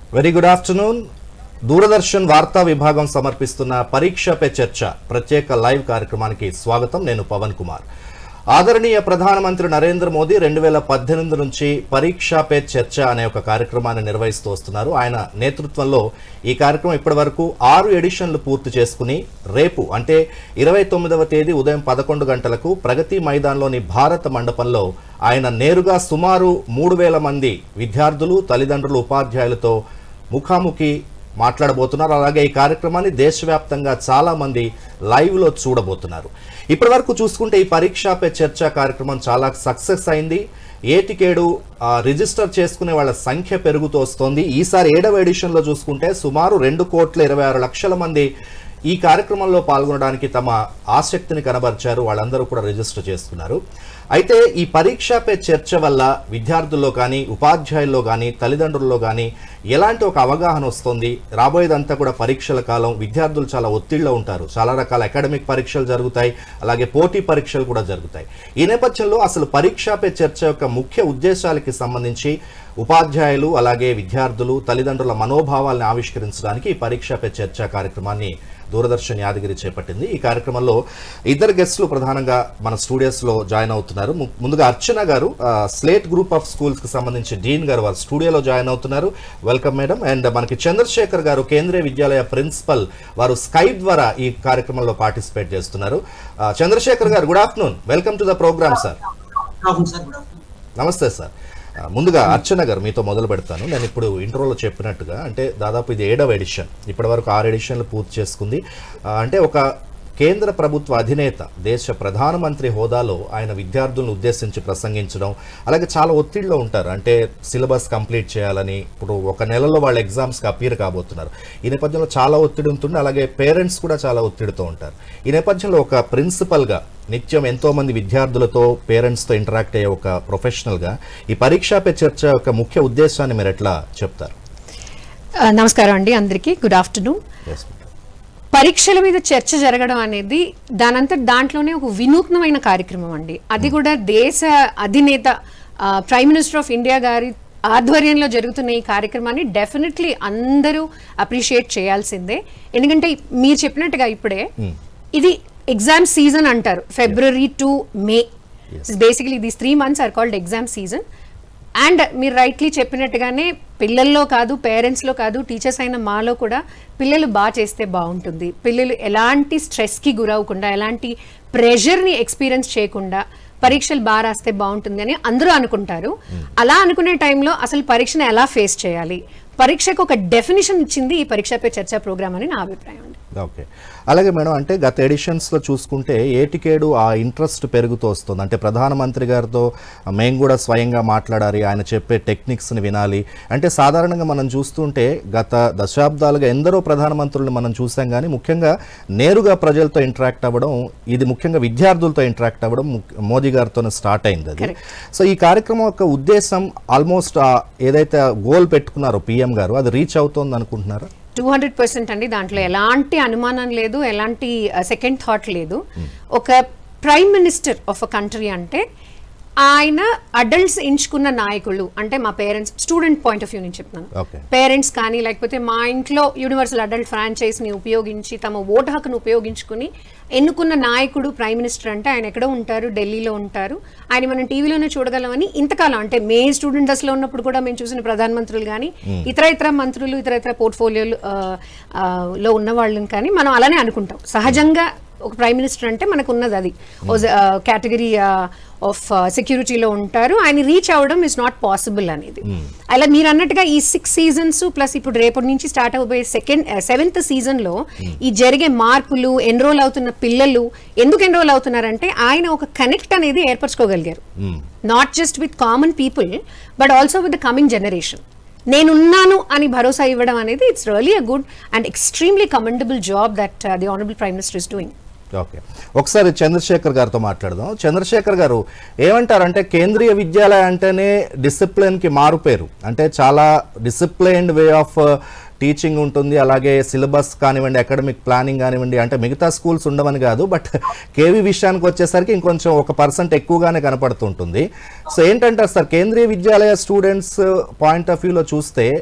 Very good afternoon Doordarshan వార్తా విభాగం సమర్పిస్తున్న పరీక్ష పే చర్చ ప్రత్యేక లైవ్ కార్యక్రమానికి స్వాగతం నేను పవన్ కుమార్ ఆదరణీయ ప్రధానమంత్రి నరేంద్ర మోదీ రెండు వేల పద్దెనిమిది నుంచి పరీక్ష పే చర్చ అనే ఒక కార్యక్రమాన్ని నిర్వహిస్తూ వస్తున్నారు ఆయన నేతృత్వంలో ఈ కార్యక్రమం ఇప్పటి వరకు ఆరు ఎడిషన్లు పూర్తి చేసుకుని రేపు అంటే ఇరవై తొమ్మిదవ తేదీ ఉదయం పదకొండు గంటలకు ప్రగతి మైదాన్లోని భారత మండపంలో ఆయన నేరుగా సుమారు మూడు వేల మంది విద్యార్థులు తల్లిదండ్రులు ఉపాధ్యాయులతో ముఖాముఖి మాట్లాడబోతున్నారు అలాగే ఈ కార్యక్రమాన్ని దేశవ్యాప్తంగా చాలా మంది లైవ్ లో చూడబోతున్నారు ఇప్పటి వరకు చూసుకుంటే ఈ పరీక్ష పే చర్చ కార్యక్రమం చాలా సక్సెస్ అయింది ఏటికేడు ఆ, రిజిస్టర్ చేసుకునే వాళ్ళ సంఖ్య పెరుగుతూ వస్తోంది ఈసారి ఏడవ ఎడిషన్ లో చూసుకుంటే సుమారు రెండు కోట్ల ఇరవై ఆరు లక్షల మంది ఈ కార్యక్రమంలో పాల్గొనడానికి తమ ఆసక్తిని కనబరిచారు వాళ్ళందరూ కూడా రిజిస్టర్ చేసుకున్నారు అయితే ఈ పరీక్ష పే చర్చ వల్ల విద్యార్థుల్లో కానీ ఉపాధ్యాయుల్లో కానీ తల్లిదండ్రుల్లో కానీ ఎలాంటి ఒక అవగాహన వస్తుంది రాబోయేదంతా కూడా పరీక్షల కాలం విద్యార్థులు చాలా ఒత్తిడిలో ఉంటారు చాలా రకాల అకాడమిక్ పరీక్షలు జరుగుతాయి అలాగే పోటీ పరీక్షలు కూడా జరుగుతాయి ఈ నేపథ్యంలో అసలు పరీక్ష పే చర్చ యొక్క ముఖ్య ఉద్దేశాలకి సంబంధించి ఉపాధ్యాయులు అలాగే విద్యార్థులు తల్లిదండ్రుల మనోభావాల్ని ఆవిష్కరించడానికి ఈ పరీక్ష పే చర్చ కార్యక్రమాన్ని దూరదర్శన్ యాదగిరి చేపట్టింది ఈ కార్యక్రమంలో ఇద్దరు గెస్టులు ప్రధానంగా మన స్టూడియోస్ లో జాయిన్ అవుతున్నారు ము- ముందుగా అర్చన గారు ఆ, స్లేట్ గ్రూప్ ఆఫ్ స్కూల్స్ కి సంబంధించి డీన్ గారు వారు స్టూడియోలో జాయిన్ అవుతున్నారు వెల్కమ్ మేడం అండ్ మనకి చంద్రశేఖర్ గారు కేంద్రీయ విద్యాలయ ప్రిన్సిపల్ వారు స్కైప్ ద్వారా ఈ కార్యక్రమంలో పార్టిసిపేట్ చేస్తున్నారు ఆ, చంద్రశేఖర్ గారు good afternoon welcome to the programme sir అవును సార్ గుడ్ ఆఫ్టర్నూన్ నమస్తే సార్ ఆ, ముందుగా అర్చన గారు మీతో మొదలు పెడతాను నేను ఇప్పుడు ఇంట్రోలో చెప్పినట్టుగా అంటే దాదాపు ఇది ఏడవ ఎడిషన్ ఇప్పటి వరకు ఆరు ఎడిషన్లు పూర్తి చేసుకుంది ఆ, అంటే ఒక కేంద్ర ప్రభుత్వ అధినేత దేశ ప్రధానమంత్రి హోదాలో ఆయన విద్యార్థులను ఉద్దేశించి ప్రసంగించడం అలాగే చాలా ఒత్తిడిలో ఉంటారు అంటే సిలబస్ కంప్లీట్ చేయాలని ఇప్పుడు ఒక నెలలో వాళ్ళ ఎగ్జామ్స్కి అపీర్ కాబోతున్నారు ఈ నేపథ్యంలో చాలా ఒత్తిడి ఉంటుంది అలాగే పేరెంట్స్ కూడా చాలా ఒత్తిడితో ఉంటారు ఈ నేపథ్యంలో ఒక ప్రిన్సిపల్గా నిత్యం ఎంతో మంది విద్యార్థులతో పేరెంట్స్తో ఇంటరాక్ట్ అయ్యే ఒక ప్రొఫెషనల్గా ఈ పరీక్షా పే చర్చ యొక్క ముఖ్య ఉద్దేశాన్ని మీరు ఎట్లా చెప్తారు ఆ, నమస్కారం అండి అందరికీ గుడ్ ఆఫ్టర్నూన్ Yes, madam. పరీక్షల మీద చర్చ జరగడం అనేది దానంతా దాంట్లోనే ఒక వినూత్నమైన కార్యక్రమం అండి అది కూడా దేశ అధినేత ఆ, ప్రైమ్ మినిస్టర్ ఆఫ్ ఇండియా గారి ఆధ్వర్యంలో జరుగుతున్న ఈ కార్యక్రమాన్ని డెఫినెట్లీ అందరూ అప్రిషియేట్ చేయాల్సిందే ఎందుకంటే మీరు చెప్పినట్టుగా ఇప్పుడే ఇది ఎగ్జామ్ సీజన్ అంటారు February to May basically these three months are called exam season and మీరు రైట్లీ చెప్పినట్టుగానే పిల్లల్లో కాదు పేరెంట్స్లో కాదు టీచర్స్ అయిన మాలో కూడా పిల్లలు బాగా చేస్తే బాగుంటుంది పిల్లలు ఎలాంటి స్ట్రెస్కి గురవకుండా ఎలాంటి ప్రెషర్ని ఎక్స్పీరియన్స్ చేయకుండా పరీక్షలు బాగా రాస్తే బాగుంటుంది అని అందరూ అనుకుంటారు అలా అనుకునే టైంలో అసలు పరీక్షను ఎలా ఫేస్ చేయాలి పరీక్షకు ఒక డెఫినేషన్ ఇచ్చింది ఈ పరీక్షపై చర్చా ప్రోగ్రామ్ అని నా అభిప్రాయం అండి ఓకే అలాగే మేడం అంటే గత ఎడిషన్స్లో చూసుకుంటే ఏటికేడు ఆ ఇంట్రెస్ట్ పెరుగుతూ వస్తుంది అంటే ప్రధానమంత్రి గారితో మేము కూడా స్వయంగా మాట్లాడాలి ఆయన చెప్పే టెక్నిక్స్ని వినాలి అంటే సాధారణంగా మనం చూస్తుంటే గత దశాబ్దాలుగా ఎందరో ప్రధానమంత్రులను మనం చూసాం కానీ ముఖ్యంగా నేరుగా ప్రజలతో ఇంటరాక్ట్ అవ్వడం ఇది ముఖ్యంగా విద్యార్థులతో ఇంటరాక్ట్ అవ్వడం ముఖ్య- మోదీ గారితోనే స్టార్ట్ అయింది అది సో ఈ కార్యక్రమం యొక్క ఉద్దేశం ఆల్మోస్ట్ ఏదైతే గోల్ పెట్టుకున్నారో పిఎం గారు అది రీచ్ అవుతోంది అనుకుంటున్నారా టూ హండ్రెడ్ పర్సెంట్ అండి దాంట్లో ఎలాంటి అనుమానం లేదు ఎలాంటి సెకండ్ థాట్ లేదు ఒక prime minister of a country అంటే ఆయన అడల్ట్స్ ఎంచుకున్న నాయకులు అంటే మా parents student point of view నుంచి చెప్తున్నాను ఓకే పేరెంట్స్ కానీ లేకపోతే మా ఇంట్లో యూనివర్సల్ అడల్ట్ ఫ్రాంచైజ్ని ఉపయోగించి తమ ఓటు హక్కును ఉపయోగించుకుని ఎన్నుకున్న నాయకుడు ప్రైమ్ మినిస్టర్ అంటే ఆయన ఎక్కడో ఉంటారు ఢిల్లీలో ఉంటారు ఆయన మనం టీవీలోనే చూడగలమని ఇంతకాలం అంటే మే స్టూడెంట్ దశలో ఉన్నప్పుడు కూడా మేము చూసిన ప్రధానమంత్రులు కానీ ఇతర ఇతర మంత్రులు ఇతర ఇతర పోర్ట్ఫోలియోలు ఆ, ఆ, లో ఉన్న వాళ్ళని కానీ మనం అలానే అనుకుంటాం సహజంగా ఒక ప్రైమ్ మినిస్టర్ అంటే మనకు ఉన్నది అది కేటగిరీ ఆఫ్ సెక్యూరిటీలో ఉంటారు ఆయన రీచ్ అవ్వడం ఇస్ నాట్ పాసిబుల్ అనేది అలా మీరు అన్నట్టుగా ఈ సిక్స్ సీజన్స్ ప్లస్ ఇప్పుడు రేపటి నుంచి స్టార్ట్ అవబోయే సెకండ్ సెవెంత్ సీజన్ లో ఈ జరిగే మార్పులు ఎన్రోల్ అవుతున్న పిల్లలు ఎందుకు ఎన్రోల్ అవుతున్నారంటే ఆయన ఒక కనెక్ట్ అనేది ఏర్పరచుకోగలిగారు not just with common people but also with the coming generation నేనున్నాను అని భరోసా ఇవ్వడం అనేది it's really a good and extremely commendable job that the honourable prime minister is doing okay ఒకసారి చంద్రశేఖర్ గారితో మాట్లాడదాం చంద్రశేఖర్ గారు ఏమంటారంటే కేంద్రీయ విద్యాలయ అంటేనే డిసిప్లిన్కి మారుపేరు అంటే చాలా డిసిప్లైన్డ్ వే ఆఫ్ టీచింగ్ ఉంటుంది అలాగే సిలబస్ కానివ్వండి అకాడమిక్ ప్లానింగ్ కానివ్వండి అంటే మిగతా స్కూల్స్ ఉండవని కాదు బట్ కేవీ విషయానికి వచ్చేసరికి ఇంకొంచెం ఒక పర్సెంట్ ఎక్కువగానే కనపడుతుంటుంది సో ఏంటంటారు సార్ కేంద్రీయ విద్యాలయ స్టూడెంట్స్ పాయింట్ ఆఫ్ వ్యూలో చూస్తే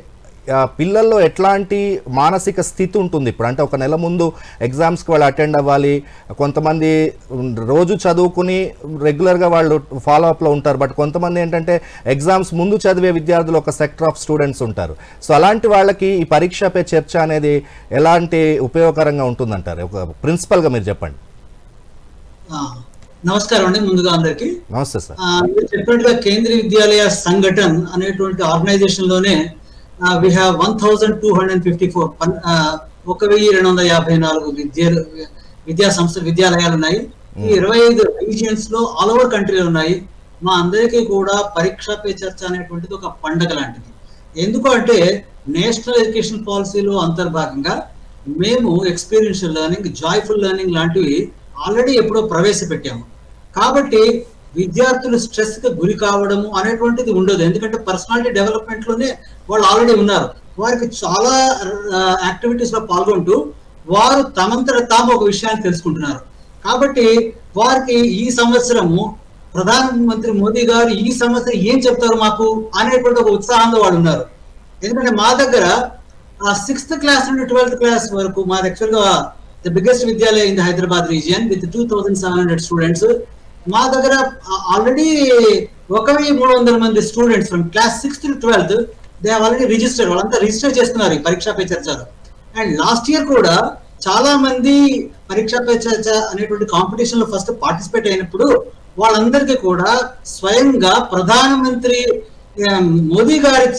ఆ, పిల్లల్లో ఎట్లాంటి మానసిక స్థితి ఉంటుంది ఇప్పుడు అంటే ఒక నెల ముందు ఎగ్జామ్స్కి వాళ్ళు అటెండ్ అవ్వాలి కొంతమంది ఉమ్, రోజు చదువుకుని రెగ్యులర్గా వాళ్ళు ఫాలో అప్లో ఉంటారు బట్ కొంతమంది ఏంటంటే ఎగ్జామ్స్ ముందు చదివే విద్యార్థులు ఒక సెక్టర్ ఆఫ్ స్టూడెంట్స్ ఉంటారు సో అలాంటి వాళ్ళకి ఈ పరీక్షపై చర్చ అనేది ఎలాంటి ఉపయోగకరంగా ఉంటుందంటారు ఒక ప్రిన్సిపల్గా మీరు చెప్పండి ఆ, నమస్కారం అండి ముందుగా అందరికి నమస్తే సార్ మీరు చెప్పినట్టుగా కేంద్రీయ విద్యాలయ సంఘటన్ అనేటువంటి ఆర్గనైజేషన్ లోనే we have one thousand two hundred fifty four ఒక వెయ్యి రెండు వందల యాభై నాలుగు విద్య విద్యా సంస్థలు విద్యాలయాలు ఉన్నాయి ఈ ఇరవై ఐదు రీజియన్స్ లో ఆల్ ఓవర్ కంట్రీలో ఉన్నాయి మా అందరికీ కూడా పరీక్ష పే చర్చ అనేటువంటిది ఒక పండగ లాంటిది ఎందుకు అంటే నేషనల్ ఎడ్యుకేషన్ పాలసీలో అంతర్భాగంగా మేము ఎక్స్పీరియన్షియల్ లెర్నింగ్ జాయ్ఫుల్ లెర్నింగ్ లాంటివి ఆల్రెడీ ఎప్పుడో ప్రవేశపెట్టాము కాబట్టి విద్యార్థులు స్ట్రెస్ కి గురి కావడము అనేటువంటిది ఉండదు ఎందుకంటే పర్సనాలిటీ డెవలప్మెంట్ లోనే వాళ్ళు ఆల్రెడీ ఉన్నారు వారికి చాలా యాక్టివిటీస్ లో పాల్గొంటూ వారు తమంతట తాము ఒక విషయాన్ని తెలుసుకుంటున్నారు కాబట్టి వారికి ఈ సంవత్సరము ప్రధానమంత్రి మోదీ గారు ఈ సంవత్సరం ఏం చెప్తారు మాకు అనేటువంటి ఒక ఉత్సాహంలో వాళ్ళు ఉన్నారు ఎందుకంటే మా దగ్గర సిక్స్త్ క్లాస్ నుండి ట్వెల్త్ క్లాస్ వరకు మాది యాక్చువల్ గా the biggest Vidyalaya in the Hyderabad region with two thousand seven hundred students మా దగ్గర ఆల్రెడీ ఒక వెయ్యి మూడు వందల మంది students from class sixth to twelfth they already register వాళ్ళంతా రిజిస్టర్ చేస్తున్నారు ఈ పరీక్షా పే చర్చలో అండ్ లాస్ట్ ఇయర్ కూడా చాలా మంది పరీక్షా పే చర్చ అనేటువంటి కాంపిటీషన్ లో ఫస్ట్ పార్టిసిపేట్ అయినప్పుడు వాళ్ళందరికీ కూడా స్వయంగా ప్రధానమంత్రి ఆ, మోదీ గారి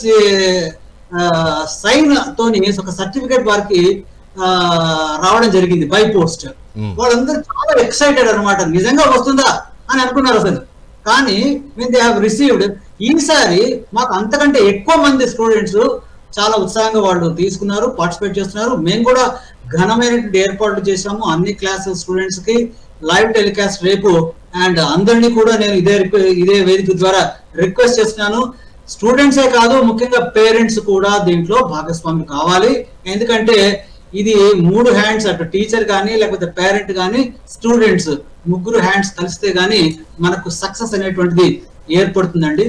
సైన్ తోని ఒక సర్టిఫికేట్ వారికి ఆ, రావడం జరిగింది బై పోస్ట్ Hmm. వాళ్ళందరూ చాలా ఎక్సైటెడ్ అన్నమాట నిజంగా వస్తుందా అని అనుకున్నారు అసలు కానీ మేము దే హావ్ రిసీవ్డ్ ఈసారి మాకు అంతకంటే ఎక్కువ మంది స్టూడెంట్స్ చాలా ఉత్సాహంగా వాళ్ళు తీసుకున్నారు పార్టిసిపేట్ చేస్తున్నారు మేము కూడా ఘనమైనటువంటి ఏర్పాట్లు చేశాము అన్ని క్లాస్ స్టూడెంట్స్ కి లైవ్ టెలికాస్ట్ రేపు అండ్ అందరినీ కూడా నేను ఇదే రిక్వె- ఇదే వేదిక ద్వారా రిక్వెస్ట్ చేస్తున్నాను స్టూడెంట్సే కాదు ముఖ్యంగా పేరెంట్స్ కూడా దీంట్లో భాగస్వామి కావాలి ఎందుకంటే ఇది మూడు హ్యాండ్స్ అటు టీచర్ కానీ లేకపోతే పేరెంట్ కానీ స్టూడెంట్స్ ముగ్గురు హ్యాండ్స్ కలిస్తే గానీ మనకు సక్సెస్ అనేటువంటిది ఏర్పడుతుందండి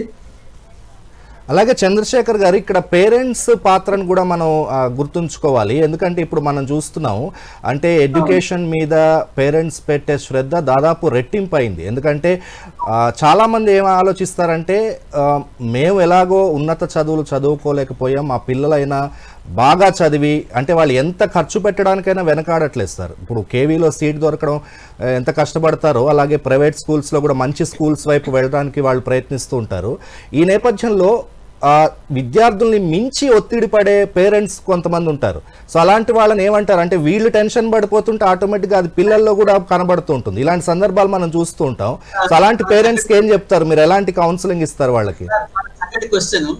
అలాగే చంద్రశేఖర్ గారు ఇక్కడ పేరెంట్స్ పాత్రను కూడా మనం ఆ, గుర్తుంచుకోవాలి ఎందుకంటే ఇప్పుడు మనం చూస్తున్నాం అంటే ఎడ్యుకేషన్ మీద పేరెంట్స్ పెట్టే శ్రద్ధ దాదాపు రెట్టింపు అయింది ఎందుకంటే ఆ, చాలామంది ఏం ఆలోచిస్తారంటే ఆ, మేము ఎలాగో ఉన్నత చదువులు చదువుకోలేకపోయాం మా పిల్లలైనా బాగా చదివి అంటే వాళ్ళు ఎంత ఖర్చు పెట్టడానికైనా వెనకాడట్లేదు సార్ ఇప్పుడు కేవీలో సీట్ దొరకడం ఆ, ఎంత కష్టపడతారో అలాగే ప్రైవేట్ స్కూల్స్లో కూడా మంచి స్కూల్స్ వైపు వెళ్ళడానికి వాళ్ళు ప్రయత్నిస్తూ ఉంటారు ఈ నేపథ్యంలో ఆ విద్యార్థుల్ని మించి ఒత్తిడి పడే పేరెంట్స్ కొంతమంది ఉంటారు సో అలాంటి వాళ్ళని ఏమంటారు అంటే వీళ్ళు టెన్షన్ పడిపోతుంటే ఆటోమేటిక్గా అది పిల్లల్లో కూడా కనబడుతూ ఉంటుంది ఇలాంటి సందర్భాలు మనం చూస్తూ ఉంటాం సో అలాంటి పేరెంట్స్కి ఏం చెప్తారు మీరు ఎలాంటి కౌన్సిలింగ్ ఇస్తారు వాళ్ళకి చక్కటి క్వశ్చన్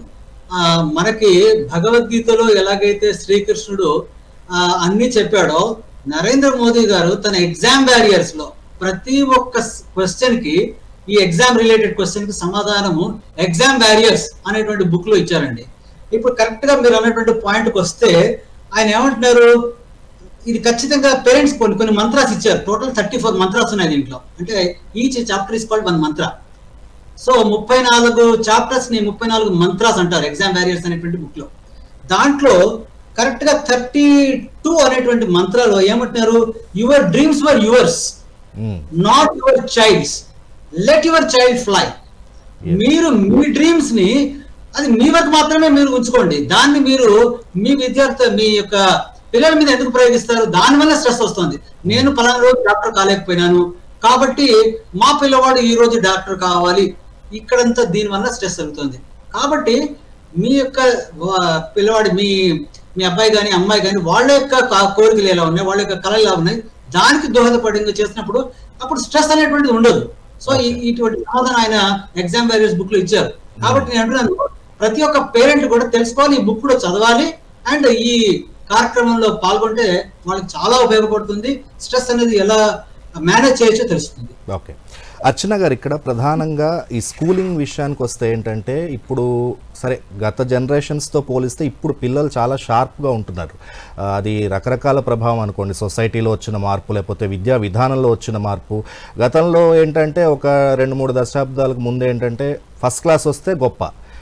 మనకి భగవద్గీతలో ఎలాగైతే శ్రీకృష్ణుడు ఆ, అన్ని చెప్పాడో నరేంద్ర మోదీ గారు తన ఎగ్జామ్ బ్యారియర్స్ లో ప్రతి ఒక్క క్వశ్చన్ కి ఈ ఎగ్జామ్ రిలేటెడ్ క్వశ్చన్ కి సమాధానము ఎగ్జామ్ బ్యారియర్స్ అనేటువంటి బుక్ లో ఇచ్చారండి ఇప్పుడు కరెక్ట్ గా మీరు అన్నటువంటి పాయింట్ కి వస్తే ఆయన ఏమంటున్నారు ఇది ఖచ్చితంగా పేరెంట్స్ కొన్ని కొన్ని మంత్రాస్ ఇచ్చారు టోటల్ థర్టీ ఫోర్ మంత్రాస్ ఉన్నాయి దీంట్లో అంటే each chapter is called one mantra so ముప్పై నాలుగు చాప్టర్స్ ని ముప్పై నాలుగు మంత్రాస్ అంటారు ఎగ్జామ్ బ్యారియర్స్ అనేటువంటి బుక్ లో దాంట్లో కరెక్ట్ గా థర్టీ టూ అనేటువంటి మంత్రాలు ఏమంటున్నారు your dreams were yours hmm. Not your child's let your child fly మీరు మీ డ్రీమ్స్ ని అది మీ వరకు మాత్రమే మీరు ఉంచుకోండి దాన్ని మీరు మీ విద్యార్థి మీ యొక్క పిల్లల మీద ఎందుకు ప్రయోగిస్తారు దాని వల్ల స్ట్రెస్ వస్తుంది నేను పలానా రోజు డాక్టర్ కాలేకపోయినాను కాబట్టి మా పిల్లవాడు ఈ రోజు డాక్టర్ కావాలి ఇక్కడంతా దీని వల్ల స్ట్రెస్ జరుగుతుంది కాబట్టి మీ యొక్క వా- పిల్లవాడి మీ మీ అబ్బాయి కానీ అమ్మాయి కానీ వాళ్ళ యొక్క కా- కోరికలు ఎలా ఉన్నాయి వాళ్ళ యొక్క కళలు ఎలా ఉన్నాయి దానికి దోహదపడి చేసినప్పుడు అప్పుడు స్ట్రెస్ అనేటువంటిది ఉండదు సో ఈ- ఇటువంటి సమాధానం ఆయన ఎగ్జామ్ బ్యారియర్స్ బుక్ లో ఇచ్చారు కాబట్టి నేను అంటున్నాను ప్రతి ఒక్క పేరెంట్ కూడా తెలుసుకోవాలి ఈ బుక్ కూడా చదవాలి అండ్ ఈ కార్యక్రమంలో పాల్గొంటే వాళ్ళకి చాలా ఉపయోగపడుతుంది స్ట్రెస్ అనేది ఎలా మేనేజ్ చేయొచ్చో తెలుస్తుంది ఓకే అర్చన గారు ఇక్కడ ప్రధానంగా ఈ స్కూలింగ్ విషయానికి వస్తే ఏంటంటే ఇప్పుడు సరే గత జనరేషన్స్తో పోలిస్తే ఇప్పుడు పిల్లలు చాలా షార్ప్గా ఉంటున్నారు ఆ, అది రకరకాల ప్రభావం అనుకోండి సొసైటీలో వచ్చిన మార్పు లేకపోతే విద్యా విధానంలో వచ్చిన మార్పు గతంలో ఏంటంటే ఒక రెండు మూడు దశాబ్దాలకు ముందు ఏంటంటే ఫస్ట్ క్లాస్ వస్తే గొప్ప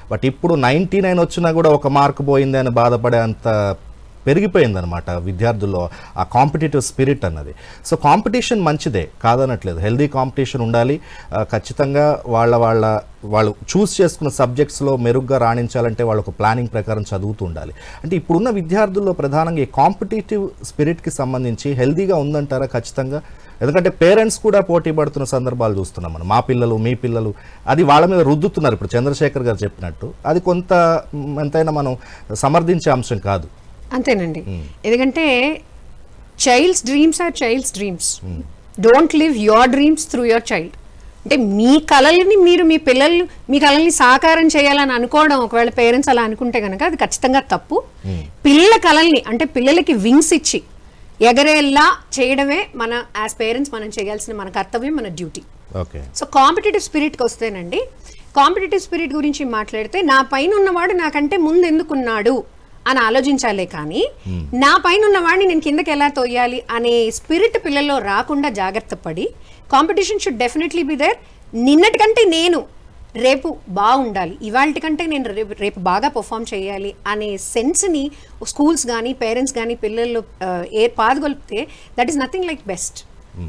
బట్ ఇప్పుడు నైంటీ నైన్ వచ్చినా కూడా ఒక మార్క్ పోయింది అని బాధపడే అంత పెరిగిపోయిందనమాట విద్యార్థుల్లో ఆ కాంపిటేటివ్ స్పిరిట్ అన్నది సో కాంపిటీషన్ మంచిదే కాదనట్లేదు హెల్దీ కాంపిటీషన్ ఉండాలి ఆ, ఖచ్చితంగా వాళ్ళ వాళ్ళ వాళ్ళు చూస్ చేసుకున్న సబ్జెక్ట్స్లో మెరుగ్గా రాణించాలంటే వాళ్ళు ఒక ప్లానింగ్ ప్రకారం చదువుతూ ఉండాలి అంటే ఇప్పుడున్న విద్యార్థుల్లో ప్రధానంగా ఈ కాంపిటేటివ్ స్పిరిట్కి సంబంధించి హెల్దీగా ఉందంటారా ఖచ్చితంగా ఎందుకంటే పేరెంట్స్ కూడా పోటీ పడుతున్న సందర్భాలు చూస్తున్నాం మనం మా పిల్లలు మీ పిల్లలు అది వాళ్ళ మీద రుద్దుతున్నారు ఇప్పుడు చంద్రశేఖర్ గారు చెప్పినట్టు అది కొంత మ్, ఎంతైనా మనం సమర్థించే అంశం కాదు అంతేనండి ఎందుకంటే child's dreams are child's dreams don't live your dreams through your child అంటే మీ కళల్ని మీరు మీ పిల్లలు మీ కళల్ని సాకారం చేయాలని అనుకోవడం ఒకవేళ పేరెంట్స్ అలా అనుకుంటే కనుక అది ఖచ్చితంగా తప్పు పిల్లల కళల్ని అంటే పిల్లలకి వింగ్స్ ఇచ్చి ఎగరేలా చేయడమే మన యాజ్ పేరెంట్స్ మనం చేయాల్సిన మన కర్తవ్యం మన డ్యూటీ ఓకే సో కాంపిటేటివ్ స్పిరిట్కి వస్తేనండి కాంపిటేటివ్ స్పిరిట్ గురించి మాట్లాడితే నా పైన ఉన్నవాడు నాకంటే ముందు ఎందుకున్నాడు అని ఆలోచించాలే కానీ నా పైన ఉన్నవాడిని నేను కిందకి ఎలా తోయాలి అనే స్పిరిట్ పిల్లల్లో రాకుండా జాగ్రత్త పడి competition should definitely be there నిన్నటికంటే నేను రేపు బాగుండాలి ఇవాళ కంటే నేను రేపు రేపు బాగా పర్ఫామ్ చేయాలి అనే సెన్స్ని స్కూల్స్ కానీ పేరెంట్స్ కానీ పిల్లల్లో ఆ, ఏ పాదగొలిపితే that is nothing like best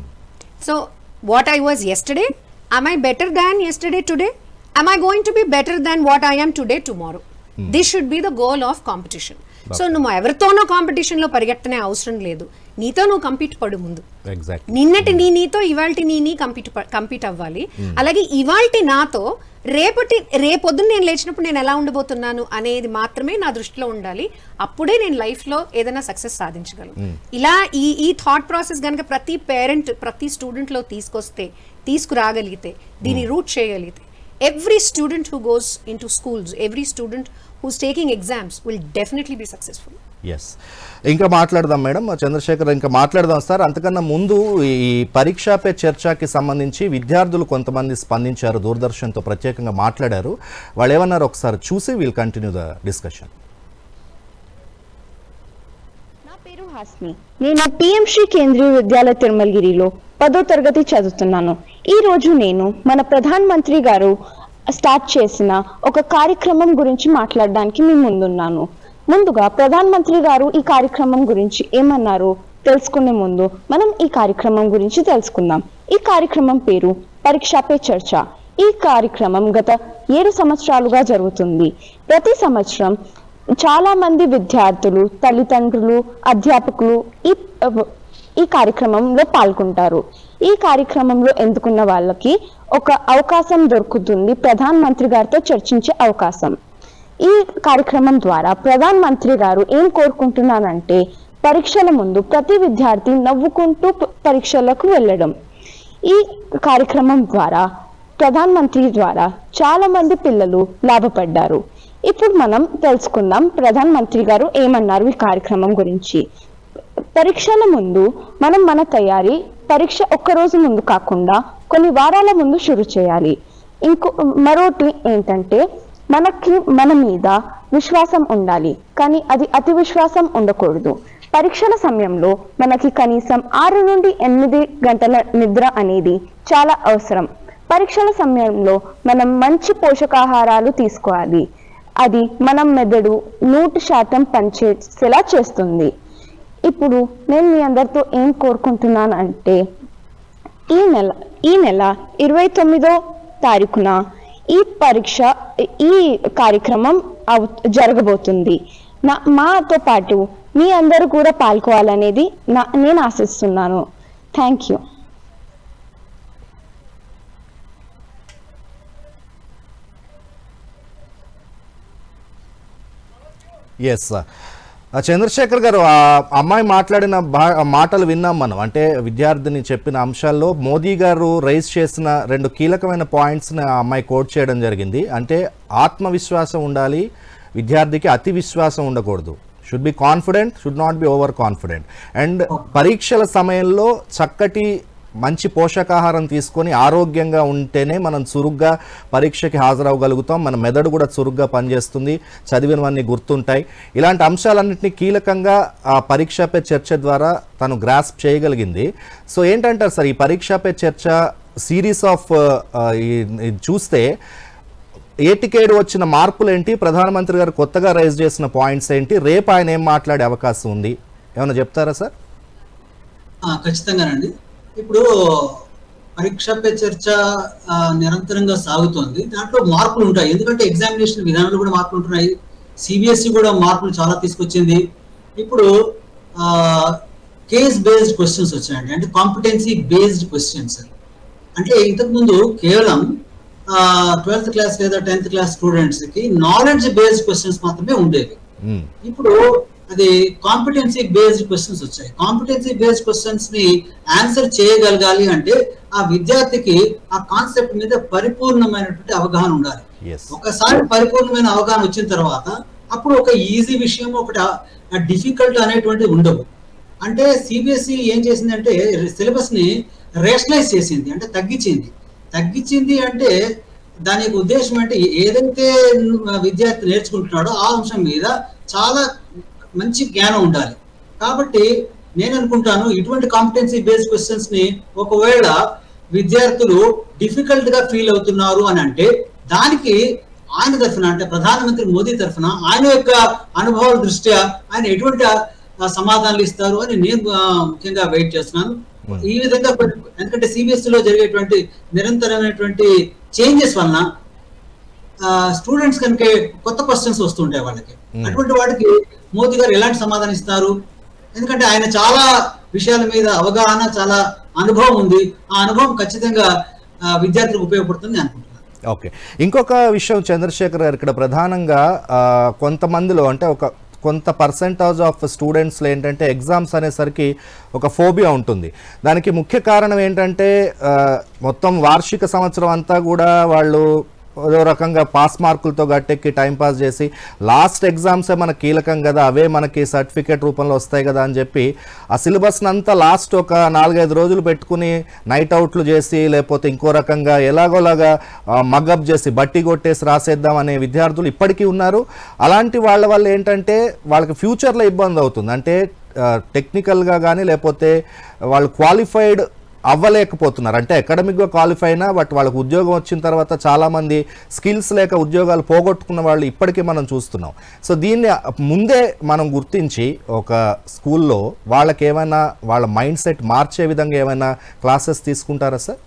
So, what I was yesterday, am I better than yesterday today? Am I going to be better than what I am today tomorrow? This should be the goal of competition. So నువ్వు ఎవరితోనో కాంపిటీషన్లో పరిగెత్తనే అవసరం లేదు నీతో నువ్వు compete పడు ముందు exact నిన్నటి నీ నీతో ఇవాల్టి నీ నీ కంపీట్ కంపీట్ అవ్వాలి అలాగే ఇవాల్టి నాతో రేపటి రేపొద్దున నేను లేచినప్పుడు నేను ఎలా ఉండబోతున్నాను అనేది మాత్రమే నా దృష్టిలో ఉండాలి అప్పుడే నేను లైఫ్లో ఏదైనా సక్సెస్ సాధించగలను ఇలా ఈ ఈ థాట్ ప్రాసెస్ కనుక ప్రతి పేరెంట్ ప్రతి స్టూడెంట్లో తీసుకొస్తే తీసుకురాగలిగితే దీన్ని రూట్ చేయగలిగితే every student who goes in to schools every student who's taking exams will definitely be successful yes ఇంకా మాట్లాడదాం మేడం చంద్రశేఖర్ ఇంకా మాట్లాడదాం సార్ అంతకన్నా ముందు ఈ పరీక్షా పే చర్చకి సంబంధించి విద్యార్థులు కొంతమంది స్పందించారు దూరదర్శన్తో ప్రత్యేకంగా మాట్లాడారు వాళ్ళు ఏమన్నారు ఒకసారి చూసి విల్ కంటిన్యూ ద డిస్కషన్ నా పేరు హాస్ని నేను పిఎం శ్రీ కేంద్రీయ విద్యాలయ తిరుమలగిరిలో పదో తరగతి చదువుతున్నాను ఈ రోజు నేను మన ప్రధాన మంత్రి గారు స్టార్ట్ చేసిన ఒక కార్యక్రమం గురించి మాట్లాడడానికి మీ ముందున్నాను ముందుగా ప్రధాన మంత్రి గారు ఈ కార్యక్రమం గురించి ఏమన్నారు తెలుసుకునే ముందు మనం ఈ కార్యక్రమం గురించి తెలుసుకుందాం ఈ కార్యక్రమం పేరు పరీక్షా పే చర్చ ఈ కార్యక్రమం గత ఏడు సంవత్సరాలుగా జరుగుతుంది ప్రతి సంవత్సరం చాలా మంది విద్యార్థులు తల్లిదండ్రులు అధ్యాపకులు ఈ ఈ కార్యక్రమంలో పాల్గొంటారు ఈ కార్యక్రమంలో ఎందుకున్న వాళ్ళకి ఒక అవకాశం దొరుకుతుంది ప్రధాన మంత్రి గారితో చర్చించే అవకాశం ఈ కార్యక్రమం ద్వారా ప్రధాన మంత్రి గారు ఏం కోరుకుంటున్నారంటే పరీక్షల ముందు ప్రతి విద్యార్థి నవ్వుకుంటూ ప- పరీక్షలకు వెళ్ళడం ఈ కార్యక్రమం ద్వారా ప్రధాన మంత్రి ద్వారా చాలా మంది పిల్లలు లాభపడ్డారు ఇప్పుడు మనం తెలుసుకుందాం ప్రధాన మంత్రి గారు ఏమన్నారు ఈ కార్యక్రమం గురించి పరీక్షల ముందు మనం మన తయారీ పరీక్ష ఒక్క రోజు ముందు కాకుండా కొన్ని వారాల ముందు షురు చేయాలి ఇంకో మరోటి ఏంటంటే మనకి మన మీద విశ్వాసం ఉండాలి కానీ అది అతి విశ్వాసం ఉండకూడదు పరీక్షల సమయంలో మనకి కనీసం ఆరు నుండి ఎనిమిది గంటల నిద్ర అనేది చాలా అవసరం పరీక్షల సమయంలో మనం మంచి పోషకాహారాలు తీసుకోవాలి అది మనం మెదడు నూటి శాతం పనిచేసేలా చేస్తుంది ఇప్పుడు నేను మీ అందరితో ఏం కోరుకుంటున్నాను అంటే ఈ నెల ఈ నెల ఇరవై తొమ్మిదో తారీఖున ఈ పరీక్ష ఈ కార్యక్రమం అవు- జరగబోతుంది నా మాతో పాటు మీ అందరూ కూడా పాల్గొవాలనేది నా నేను ఆశిస్తున్నాను థ్యాంక్ యూ ఎస్ చంద్రశేఖర్ గారు ఆ అమ్మాయి మాట్లాడిన భా- మాటలు విన్నాం మనం అంటే విద్యార్థిని చెప్పిన అంశాల్లో మోదీ గారు రైజ్ చేసిన రెండు కీలకమైన పాయింట్స్ని ఆ అమ్మాయి కోట్ చేయడం జరిగింది అంటే ఆత్మవిశ్వాసం ఉండాలి విద్యార్థికి అతి విశ్వాసం ఉండకూడదు should be confident should not be over confident and పరీక్షల సమయంలో చక్కటి మంచి పోషకాహారం తీసుకొని ఆరోగ్యంగా ఉంటేనే మనం చురుగ్గా పరీక్షకి హాజరవ్వగలుగుతాం మన మెదడు కూడా చురుగ్గా పనిచేస్తుంది చదివినవన్నీ గుర్తుంటాయి ఇలాంటి అంశాలన్నింటినీ కీలకంగా ఆ పరీక్షపై చర్చ ద్వారా తను గ్రాస్ప్ చేయగలిగింది సో ఏంటంటారు సార్ ఈ పరీక్షపై చర్చ సిరీస్ ఆఫ్ చూస్తే ఏటికేడు వచ్చిన మార్పులు ఏంటి ప్రధానమంత్రి గారు కొత్తగా రైజ్ చేసిన పాయింట్స్ ఏంటి రేపు ఆయన ఏం మాట్లాడే అవకాశం ఉంది ఏమైనా చెప్తారా సార్ ఆ, ఖచ్చితంగానండి ఇప్పుడు పరీక్ష పే చర్చ ఆ, నిరంతరంగా సాగుతోంది దాంట్లో మార్పులు ఉంటాయి ఎందుకంటే ఎగ్జామినేషన్ విధానంలో కూడా మార్పులు ఉంటున్నాయి సిబిఎస్ఈ కూడా మార్పులు చాలా తీసుకొచ్చింది ఇప్పుడు కేస్ బేస్డ్ క్వశ్చన్స్ వచ్చాయండి అంటే కాంపిటెన్సీ బేస్డ్ క్వశ్చన్స్ అంటే ఇంతకు ముందు కేవలం ట్వెల్త్ క్లాస్ లేదా టెన్త్ క్లాస్ స్టూడెంట్స్ కి నాలెడ్జ్ బేస్డ్ క్వశ్చన్స్ మాత్రమే ఉండేవి మ్మ్. ఇప్పుడు అది కాంపిటెన్సీ బేస్డ్ క్వశ్చన్స్ వచ్చాయి కాంపిటెన్సీ బేస్డ్ క్వశ్చన్స్ ని ఆన్సర్ చేయగలగాలి అంటే ఆ విద్యార్థికి ఆ కాన్సెప్ట్ మీద పరిపూర్ణమైనటువంటి అవగాహన ఉండాలి ఎస్ ఒకసారి పరిపూర్ణమైన అవగాహన వచ్చిన తర్వాత అప్పుడు ఒక ఈజీ విషయం ఒకటి డిఫికల్ట్ అనేటువంటి ఉండవు అంటే సిబిఎస్ఈ ఏం చేసిందంటే సిలబస్ ని రేషనలైజ్ చేసింది అంటే తగ్గించింది తగ్గించింది అంటే దాని యొక్క ఉద్దేశం అంటే ఏదైతే విద్యార్థి నేర్చుకుంటున్నాడో ఆ అంశం మీద చాలా మంచి జ్ఞానం ఉండాలి కాబట్టి నేను అనుకుంటాను ఇటువంటి కాంపిటెన్సీ బేస్డ్ క్వశ్చన్స్ ని ఒకవేళ విద్యార్థులు డిఫికల్ట్ గా ఫీల్ అవుతున్నారు అని అంటే దానికి ఆయన తరఫున అంటే ప్రధానమంత్రి మోదీ తరఫున ఆయన యొక్క అనుభవాల దృష్ట్యా ఆయన ఎటువంటి ఆ, ఆ, సమాధానాలు ఇస్తారు అని నేను ఆ, ముఖ్యంగా వెయిట్ చేస్తున్నాను ఈ విధంగా కొన్ని- ఎందుకంటే సిబిఎస్ఈ లో జరిగేటువంటి నిరంతరమైనటువంటి చేంజెస్ వలన స్టూడెంట్స్ కనుక కొత్త క్వశ్చన్స్ వస్తుంటాయి వాళ్ళకి Hmm. అటువంటి వాటికి మోదీ గారు ఎలాంటి సమాధానం ఇస్తారు ఎందుకంటే ఆయన చాలా విషయాల మీద అవగాహన చాలా అనుభవం ఉంది ఆ అనుభవం ఖచ్చితంగా ఆ, విద్యార్థులకు ఉపయోగపడుతుంది నేను అనుకుంటున్నాను ఓకే ఇంకొక విషయం చంద్రశేఖర్ గారు ఇక్కడ ప్రధానంగా ఆ, కొంతమందిలో అంటే ఒక కొంత పర్సెంటేజ్ ఆఫ్ స్టూడెంట్స్లో ఏంటంటే ఎగ్జామ్స్ అనేసరికి ఒక ఫోబియా ఉంటుంది దానికి ముఖ్య కారణం ఏంటంటే ఆ, మొత్తం వార్షిక సంవత్సరం అంతా కూడా వాళ్ళు ఏదో రకంగా పాస్ మార్కులతో గట్టెక్కి టైం పాస్ చేసి లాస్ట్ ఎగ్జామ్సే మనకు కీలకం కదా అవే మనకి సర్టిఫికేట్ రూపంలో వస్తాయి కదా అని చెప్పి ఆ సిలబస్ని అంతా లాస్ట్ ఒక నాలుగైదు రోజులు పెట్టుకుని నైట్ అవుట్లు చేసి లేకపోతే ఇంకో రకంగా ఎలాగోలాగా మగ్గప్ చేసి బట్టి కొట్టేసి రాసేద్దాం అనే విద్యార్థులు ఇప్పటికీ ఉన్నారు అలాంటి వాళ్ళ వల్ల ఏంటంటే వాళ్ళకి ఫ్యూచర్లో ఇబ్బంది అవుతుంది అంటే టెక్నికల్గా కానీ లేకపోతే వాళ్ళు క్వాలిఫైడ్ అవ్వలేకపోతున్నారు అంటే అకాడమిక్గా క్వాలిఫై అయినా బట్ వాళ్ళకి ఉద్యోగం వచ్చిన తర్వాత చాలామంది స్కిల్స్ లేక ఉద్యోగాలు పోగొట్టుకున్న వాళ్ళు ఇప్పటికీ మనం చూస్తున్నాం సో దీన్ని ముందే మనం గుర్తించి ఒక స్కూల్లో వాళ్ళకి ఏమైనా వాళ్ళ మైండ్ సెట్ మార్చే విధంగా ఏమైనా క్లాసెస్ తీసుకుంటారా సార్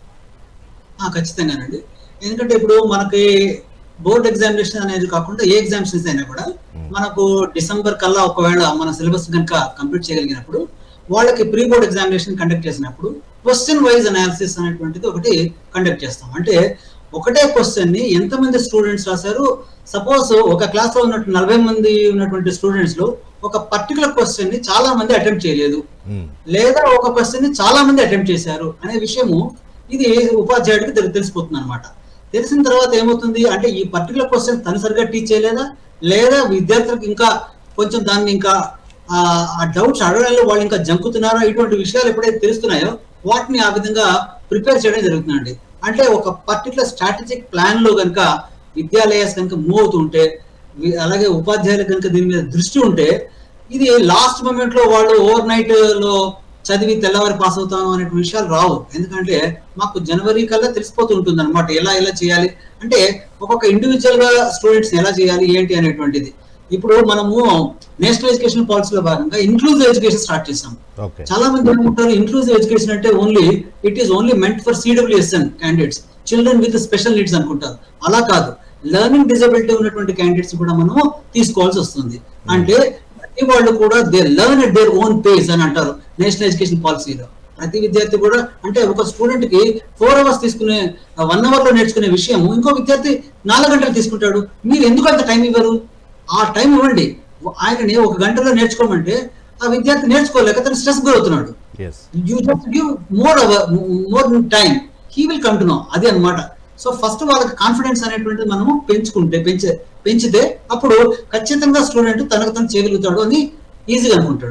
ఆ, ఖచ్చితంగానండి ఎందుకంటే ఇప్పుడు మనకి బోర్డ్ ఎగ్జామినేషన్ అనేది కాకుండా ఏ ఎగ్జామినేషన్స్ అయినా కూడా మనకు డిసెంబర్ కల్లా ఒకవేళ మన సిలబస్ కనుక కంప్లీట్ చేయగలిగినప్పుడు వాళ్ళకి ప్రీ బోర్డ్ ఎగ్జామినేషన్ కండక్ట్ చేసినప్పుడు క్వశ్చన్ వైజ్ అనాలిసిస్ అనేటువంటిది ఒకటి కండక్ట్ చేస్తాం అంటే ఒకటే క్వశ్చన్ ని ఎంతమంది స్టూడెంట్స్ రాశారు సపోజ్ ఒక క్లాస్ లో ఉన్నట్టు నలభై మంది ఉన్నటువంటి స్టూడెంట్స్ లో ఒక పర్టికులర్ క్వశ్చన్ ని చాలా మంది అటెంప్ట్ చేయలేదు మ్మ్. లేదా ఒక క్వశ్చన్ ని చాలా మంది అటెంప్ట్ చేశారు అనే విషయము ఇది ఉపాధ్యాయుడికి తెలి- తెలిసిపోతుంది అనమాట తెలిసిన తర్వాత ఏమవుతుంది అంటే ఈ పర్టికులర్ క్వశ్చన్ తను సరిగ్గా టీచ్ చేయలేదా లేదా విద్యార్థులకు ఇంకా కొంచెం దాన్ని ఇంకా ఆ- ఆ డౌట్స్ అడగడంలో వాళ్ళు ఇంకా జంకుతున్నారా ఇటువంటి విషయాలు ఎప్పుడైతే తెలుస్తున్నాయో వాటిని ఆ విధంగా ప్రిపేర్ చేయడం జరుగుతుందండి అంటే ఒక పర్టికులర్ స్ట్రాటజిక్ ప్లాన్ లో కనుక విద్యాలయాస్ కనుక మూవ్ అవుతుంటే వి- అలాగే ఉపాధ్యాయులకు కనుక దీని మీద దృష్టి ఉంటే ఇది లాస్ట్ మూమెంట్ లో వాళ్ళు ఓవర్ నైట్ లో చదివి తెల్లవారి పాస్ అవుతాను అనే విషయాలు రావు ఎందుకంటే మాకు జనవరి కల్లా తెలిసిపోతూ ఉంటుంది అనమాట ఎలా ఎలా చేయాలి అంటే ఒక్కొక్క ఇండివిజువల్ గా స్టూడెంట్స్ ఎలా చేయాలి ఏంటి అనేటువంటిది ఇప్పుడు మనము నేషనల్ ఎడ్యుకేషన్ పాలసీలో భాగంగా ఇన్క్లూజివ్ ఎడ్యుకేషన్ స్టార్ట్ చేసాం ఓకే చాలా మంది ఏమంటారు ఇన్క్లూజివ్ ఎడ్యుకేషన్ అంటే only it is only meant for CWSN candidates children with special needs అనుకుంటారు అలా కాదు లెర్నింగ్ డిజబిలిటీ ఉన్నటువంటి క్యాండిడేట్స్ కూడా మనము తీసుకోవాల్సి వస్తుంది అంటే ప్రతి వాళ్ళు కూడా they learn at their own pace అని అంటారు నేషనల్ ఎడ్యుకేషన్ పాలసీలో ప్రతి విద్యార్థి కూడా అంటే ఒక స్టూడెంట్ కి ఫోర్ అవర్స్ తీసుకునే వన్ అవర్ లో నేర్చుకునే విషయం ఇంకో విద్యార్థి నాలుగు గంటలు తీసుకుంటాడు మీరు ఎందుకు అంత టైం ఇవ్వరు ఆ టైం ఇవ్వండి ఆయనని ఒక గంటలో నేర్చుకోమంటే ఆ విద్యార్థి నేర్చుకోలేక తను స్ట్రెస్ గురవుతున్నాడు yes you just give more more time he will come to know అది అన్నమాట సో ఫస్ట్ వాళ్ళకి కాన్ఫిడెన్స్ అనేటువంటిది మనము పెంచుకుంటే పెంచే పెంచితే అప్పుడు ఖచ్చితంగా స్టూడెంట్ తనకు తను చేయగలుగుతాడు అని ఈజీగా అనుకుంటాడు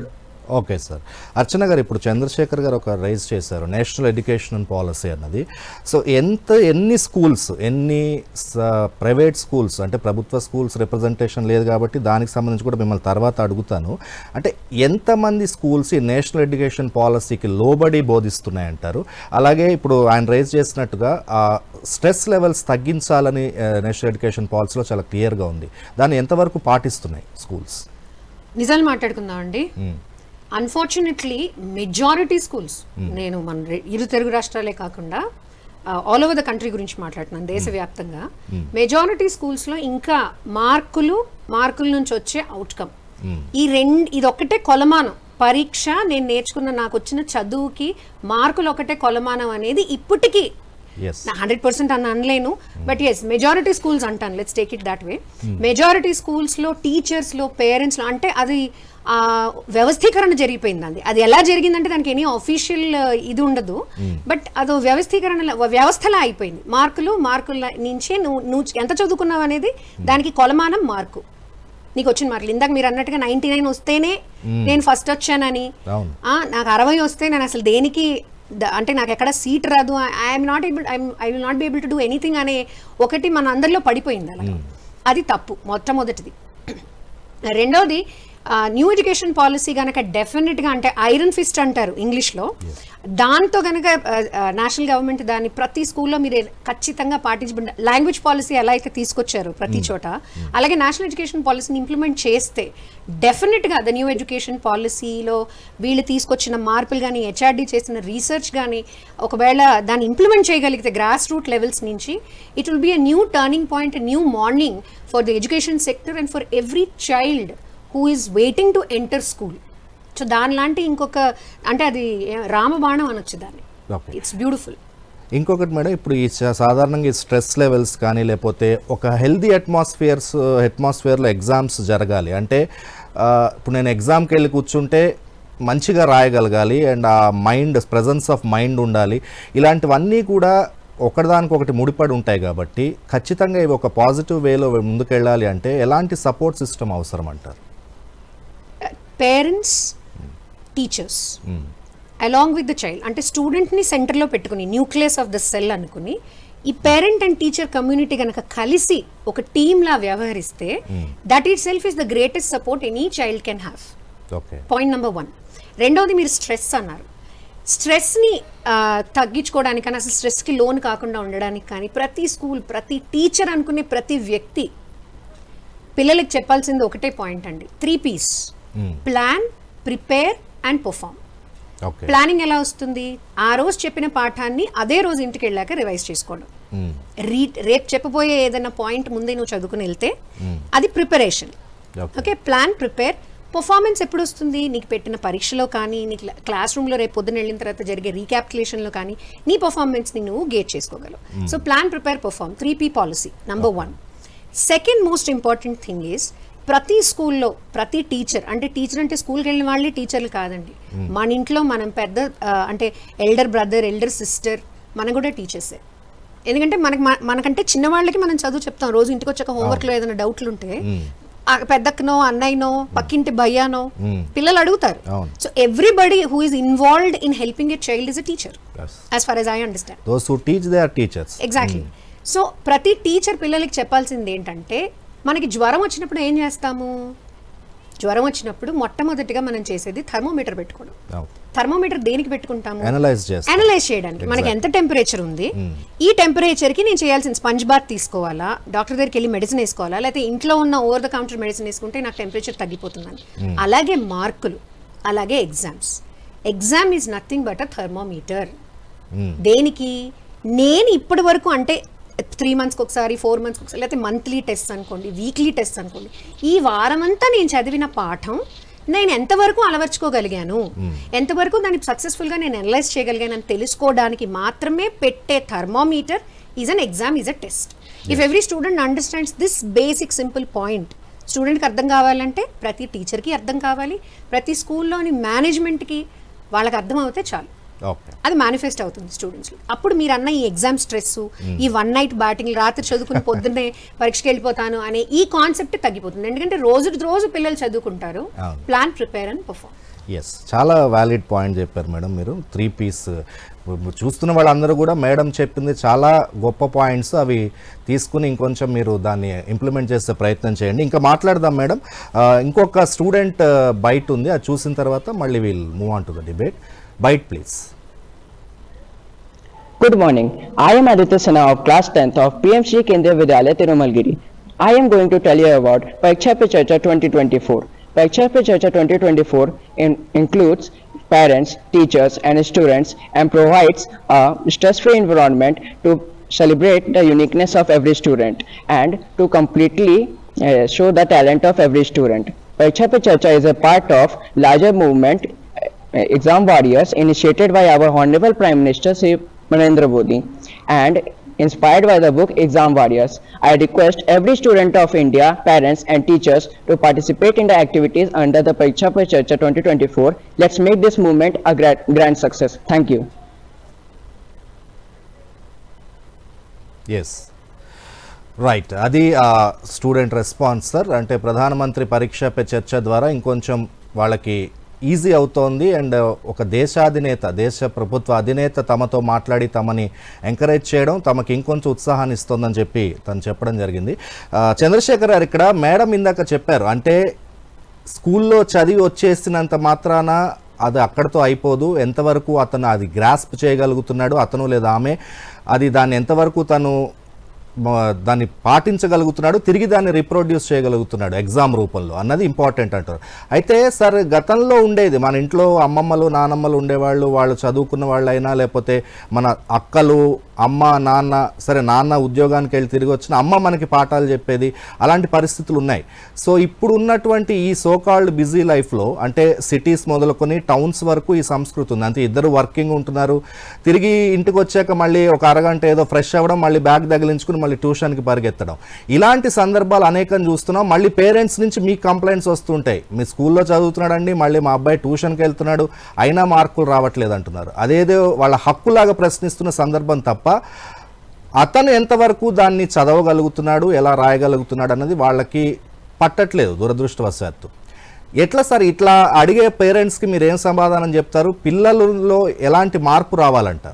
ఓకే సార్ అర్చన గారు ఇప్పుడు చంద్రశేఖర్ గారు ఒక రైజ్ చేశారు నేషనల్ ఎడ్యుకేషన్ పాలసీ అన్నది సో ఎంత ఎన్ని స్కూల్స్ ఎన్ని ప్రైవేట్ స్కూల్స్ అంటే ప్రభుత్వ స్కూల్స్ రిప్రజెంటేషన్ లేదు కాబట్టి దానికి సంబంధించి కూడా మిమ్మల్ని తర్వాత అడుగుతాను అంటే ఎంతమంది స్కూల్స్ ఈ నేషనల్ ఎడ్యుకేషన్ పాలసీకి లోబడి బోధిస్తున్నాయంటారు అలాగే ఇప్పుడు ఆయన రైజ్ చేసినట్టుగా ఆ స్ట్రెస్ లెవెల్స్ తగ్గించాలని నేషనల్ ఎడ్యుకేషన్ పాలసీలో చాలా క్లియర్గా ఉంది దాన్ని ఎంతవరకు పాటిస్తున్నాయి స్కూల్స్ నిజాలు మాట్లాడుకుందాం అండి అన్ఫార్చునేట్లీ మెజారిటీ స్కూల్స్ నేను మన రె- ఇరు తెలుగు రాష్ట్రాలే కాకుండా ఆల్ ఓవర్ ద కంట్రీ గురించి మాట్లాడుతున్నాను దేశవ్యాప్తంగా మెజారిటీ స్కూల్స్లో ఇంకా మార్కులు మార్కుల నుంచి వచ్చే అవుట్కమ్ ఈ రెండు ఇది ఒక్కటే కొలమానం పరీక్ష నేను నేర్చుకున్న నాకు వచ్చిన చదువుకి మార్కులు ఒకటే కొలమానం అనేది ఇప్పటికీ ఎస్ నా హండ్రెడ్ పర్సెంట్ అని అనలేను బట్ ఎస్ మెజారిటీ స్కూల్స్ అంటాను let's take it that way majority స్కూల్స్లో టీచర్స్లో పేరెంట్స్లో అంటే అది ఆ, వ్యవస్థీకరణ జరిగిపోయింది అది అది ఎలా జరిగిందంటే దానికి ఎనీ అఫీషియల్ ఇది ఉండదు బట్ అదో వ్యవస్థీకరణ వ్యవస్థలా అయిపోయింది మార్కులు మార్కుల నుంచే నువ్వు నువ్వు ఎంత చదువుకున్నావు అనేది దానికి కొలమానం మార్కు నీకు వచ్చిన మార్కులు ఇందాక మీరు అన్నట్టుగా నైన్టీ నైన్ వస్తేనే నేను ఫస్ట్ వచ్చానని అవును ఆ, నాకు అరవై వస్తే నేను అసలు దేనికి ద- అంటే నాకు ఎక్కడ సీట్ రాదు I'm not able I will not be able to do anything అనే ఒకటి మన అందరిలో పడిపోయింది అలా అది తప్పు మొట్టమొదటిది రెండవది న్యూ ఎడ్యుకేషన్ పాలసీ కనుక డెఫినెట్గా అంటే ఐరన్ ఫిస్ట్ అంటారు ఇంగ్లీష్లో దాంతో కనుక నేషనల్ గవర్నమెంట్ దాన్ని ప్రతి స్కూల్లో మీరు ఖచ్చితంగా పాటించబడి లాంగ్వేజ్ పాలసీ ఎలా అయితే తీసుకొచ్చారు ప్రతి చోట అలాగే నేషనల్ ఎడ్యుకేషన్ పాలసీని ఇంప్లిమెంట్ చేస్తే డెఫినెట్గా ద న్యూ ఎడ్యుకేషన్ పాలసీలో వీళ్ళు తీసుకొచ్చిన మార్పులు కానీ హెచ్ఆర్డీ చేసిన రీసెర్చ్ కానీ ఒకవేళ దాన్ని ఇంప్లిమెంట్ చేయగలిగితే గ్రాస్ రూట్ లెవెల్స్ నుంచి it will be a new turning point new morning for the education sector and for every child who is waiting to enter school so దాని లాంటి ఇంకొక అంటే అది ఏ- రామబాణం అనొచ్చు దాన్ని ఓకే ఇట్స్ బ్యూటిఫుల్ ఇంకొకటి మేడం ఇప్పుడు ఈ సా- సాధారణంగా ఈ స్ట్రెస్ లెవెల్స్ కానీ లేకపోతే ఒక హెల్దీ అట్మాస్ఫియర్స్ అట్మాస్ఫియర్లో ఎగ్జామ్స్ జరగాలి అంటే ఆ, ఇప్పుడు నేను ఎగ్జామ్కి వెళ్ళి కూర్చుంటే మంచిగా రాయగలగాలి అండ్ ఆ మైండ్ ప్రజెన్స్ ఆఫ్ మైండ్ ఉండాలి ఇలాంటివన్నీ కూడా ఒకటిదానికొకటి ముడిపడి ఉంటాయి కాబట్టి ఖచ్చితంగా ఇవి ఒక పాజిటివ్ వేలో ముందుకెళ్ళాలి అంటే ఎలాంటి సపోర్ట్ సిస్టమ్ అవసరం అంటారు parents teachers along with the child అంటే స్టూడెంట్ని సెంటర్లో పెట్టుకుని న్యూక్లియస్ ఆఫ్ ద సెల్ అనుకుని ఈ పేరెంట్ అండ్ టీచర్ కమ్యూనిటీ కనుక కలిసి ఒక టీమ్లా వ్యవహరిస్తే that itself is the greatest support any child can have okay point number one రెండవది మీరు స్ట్రెస్ అన్నారు స్ట్రెస్ని తగ్గించుకోవడానికి కానీ అసలు స్ట్రెస్కి లోన్ కాకుండా ఉండడానికి కానీ ప్రతి స్కూల్ ప్రతి టీచర్ అనుకునే ప్రతి వ్యక్తి పిల్లలకి చెప్పాల్సింది ఒకటే పాయింట్ అండి three Ps plan prepare and perform okay planning ఎలా వస్తుంది ఆ రోజు చెప్పిన పాఠాన్ని అదే రోజు ఇంటికి వెళ్ళాక రివైజ్ చేసుకోవడం రీ రేపు చెప్పబోయే ఏదైనా పాయింట్ ముందే నువ్వు చదువుకుని వెళ్తే అది preparation okay okay plan prepare performance ఎప్పుడు వస్తుంది నీకు పెట్టిన పరీక్షలో కానీ నీ క్లాస్ రూమ్లో రేపు పొద్దున వెళ్ళిన తర్వాత జరిగే రీక్యాప్యులేషన్లో కానీ నీ పర్ఫార్మెన్స్ని నువ్వు గేట్ చేసుకోగలవు so plan prepare perform three P policy number one second most important thing is ప్రతి స్కూల్లో ప్రతి టీచర్ అంటే టీచర్ అంటే స్కూల్కి వెళ్ళిన వాళ్ళే టీచర్లు కాదండి మన ఇంట్లో మనం పెద్ద ఆ, అంటే ఎల్డర్ బ్రదర్ ఎల్డర్ సిస్టర్ మనం కూడా టీచర్సే ఎందుకంటే మనకి మన- మనకంటే చిన్నవాళ్ళకి మనం చదువు చెప్తాం రోజు ఇంటికి వచ్చాక హోంవర్క్లో ఏదైనా డౌట్లు ఉంటే ఆ పెద్దక్కనో అన్నయ్యనో పక్కింటి భయ్యానో పిల్లలు అడుగుతారు అవును. So everybody who is involved in helping a child is a teacher Yes. As far as I understand those who teach they are teachers exactly so ప్రతి టీచర్ పిల్లలకి చెప్పాల్సింది ఏంటంటే మనకి జ్వరం వచ్చినప్పుడు ఏం చేస్తాము జ్వరం వచ్చినప్పుడు మొట్టమొదటిగా మనం చేసేది థర్మోమీటర్ పెట్టుకోవడం థర్మోమీటర్ దేనికి పెట్టుకుంటాము అనలైజ్ చేస్తాం అనలైజ్ చేయడానికి మనకి ఎంత టెంపరేచర్ ఉంది ఈ టెంపరేచర్ కి నేను చేయాల్సిన స్పంజ్ బాత్ తీసుకోవాలా డాక్టర్ దగ్గరికి వెళ్ళి మెడిసిన్ వేసుకోవాలా లేకపోతే ఇంట్లో ఉన్న ఓవర్ ద కౌంటర్ మెడిసిన్ వేసుకుంటే నాకు టెంపరేచర్ తగ్గిపోతుందని అలాగే మార్కులు అలాగే exams exam is nothing but a thermometer దేనికి నేను ఇప్పటి వరకు అంటే త్రీ మంత్స్కి ఒకసారి ఫోర్ మంత్స్కి ఒకసారి లేకపోతే మంత్లీ టెస్ట్ అనుకోండి వీక్లీ టెస్ట్ అనుకోండి ఈ వారం అంతా నేను చదివిన పాఠం నేను ఎంతవరకు అలవర్చుకోగలిగాను ఎంతవరకు దాన్ని సక్సెస్ఫుల్గా నేను అనలైజ్ చేయగలిగాను అని తెలుసుకోవడానికి మాత్రమే పెట్టే thermometer is an exam is a test if every student understands this basic simple point స్టూడెంట్కి అర్థం కావాలంటే ప్రతి టీచర్కి అర్థం కావాలి ప్రతి స్కూల్లోని మేనేజ్మెంట్కి వాళ్ళకి అర్థం అవుతే చాలు ఓకే అది మేనిఫెస్ట్ అవుతుంది స్టూడెంట్స్లో అప్పుడు మీరు అన్న ఈ ఎగ్జామ్ స్ట్రెస్ ఈ వన్ నైట్ బ్యాటింగ్ రాత్రి చదువుకుని పొద్దున్నే పరీక్షకి వెళ్ళిపోతాను అనే ఈ కాన్సెప్ట్ తగ్గిపోతుంది ఎందుకంటే రోజు రోజు పిల్లలు చదువుకుంటారు అవును. Plan prepare and perform yes చాలా వ్యాలిడ్ పాయింట్ చెప్పారు మేడం మీరు త్రీ పీస్ చూస్తున్న వాళ్ళందరూ కూడా మేడం చెప్పింది చాలా గొప్ప పాయింట్స్ అవి తీసుకుని ఇంకొంచెం మీరు దాన్ని ఇంప్లిమెంట్ చేసే ప్రయత్నం చేయండి ఇంకా మాట్లాడదాం మేడం ఆ, ఇంకొక స్టూడెంట్ బైట్ ఉంది అది చూసిన తర్వాత మళ్ళీ we'll move on to the debate byte please Good morning. I am Aditya Sinha of class 10th of PM Shri Kendriya Vidyalaya Tirumalgiri. I am going to tell you about Pariksha Pe Charcha 2024. Pariksha Pe Charcha 2024 in, includes parents, teachers and students and provides a stress-free environment to celebrate the uniqueness of every student and to completely uh, show the talent of every student. Pariksha Pe Charcha is a part of larger movement uh, exam warriors initiated by our honorable prime minister Sri Narendra Modi and inspired by the book exam warriors i request every student of india parents and teachers to participate in the activities under the pariksha Pe charcha 2024 let's make this movement a gra- grand success thank you yes right అది ఆ student response sir అంటే ప్రధానమంత్రి పరీక్ష pay చర్చ ద్వారా ఇంకొంచెం వాళ్ళకి easy అవుతోంది అండ్ ఒక దేశాధినేత దేశ ప్రభుత్వ అధినేత తమతో మాట్లాడి తమని ఎంకరేజ్ చేయడం తమకి ఇంకొంచెం ఉత్సాహాన్ని ఇస్తుందని చెప్పి తను చెప్పడం జరిగింది ఆ, చంద్రశేఖర్ గారు ఇక్కడ మేడం ఇందాక చెప్పారు అంటే స్కూల్లో చదివి వచ్చేసినంత మాత్రాన అది అక్కడితో అయిపోదు ఎంతవరకు అతను అది గ్రాస్ప్ చేయగలుగుతున్నాడు అతను లేదా ఆమె అది దాన్ని ఎంతవరకు తను మ- దాన్ని పాటించగలుగుతున్నాడు తిరిగి దాన్ని రిప్రొడ్యూస్ చేయగలుగుతున్నాడు ఎగ్జామ్ రూపంలో అన్నది ఇంపార్టెంట్ అంటారు అయితే సార్ గతంలో ఉండేది మన ఇంట్లో అమ్మమ్మలు నానమ్మలు ఉండేవాళ్ళు వాళ్ళు చదువుకున్న వాళ్ళైనా లేకపోతే మన అక్కలు అమ్మ నాన్న సరే నాన్న ఉద్యోగానికి వెళ్ళి తిరిగి వచ్చిన అమ్మ మనకి పాఠాలు చెప్పేది అలాంటి పరిస్థితులు ఉన్నాయి సో ఇప్పుడు ఉన్నటువంటి ఈ సోకాల్డ్ బిజీ లైఫ్లో అంటే సిటీస్ మొదలుకొని టౌన్స్ వరకు ఈ సంస్కృతి ఉంది అంటే ఇద్దరు వర్కింగ్ ఉంటున్నారు తిరిగి ఇంటికి వచ్చాక మళ్ళీ ఒక అరగంట ఏదో ఫ్రెష్ అవ్వడం మళ్ళీ బ్యాగ్ తగిలించుకుని మళ్ళీ ట్యూషన్కి పరిగెత్తడం ఇలాంటి సందర్భాలు అనేకం చూస్తున్నాం మళ్ళీ పేరెంట్స్ నుంచి మీకు కంప్లైంట్స్ వస్తుంటాయి మీ స్కూల్లో చదువుతున్నాడండి మళ్ళీ మా అబ్బాయి ట్యూషన్కి వెళ్తున్నాడు అయినా మార్కులు రావట్లేదు అంటున్నారు అదేదో వాళ్ళ హక్కులాగా ప్రశ్నిస్తున్న సందర్భం తప్ప అతను ఎంతవరకు దాన్ని చదవగలుగుతున్నాడు ఎలా రాయగలుగుతున్నాడు అన్నది వాళ్ళకి పట్టట్లేదు దురదృష్టవశాత్తు ఎట్లా సార్ ఇట్లా అడిగే పేరెంట్స్కి మీరు ఏం సమాధానం చెప్తారు పిల్లలలో ఎలాంటి మార్పు రావాలంటారు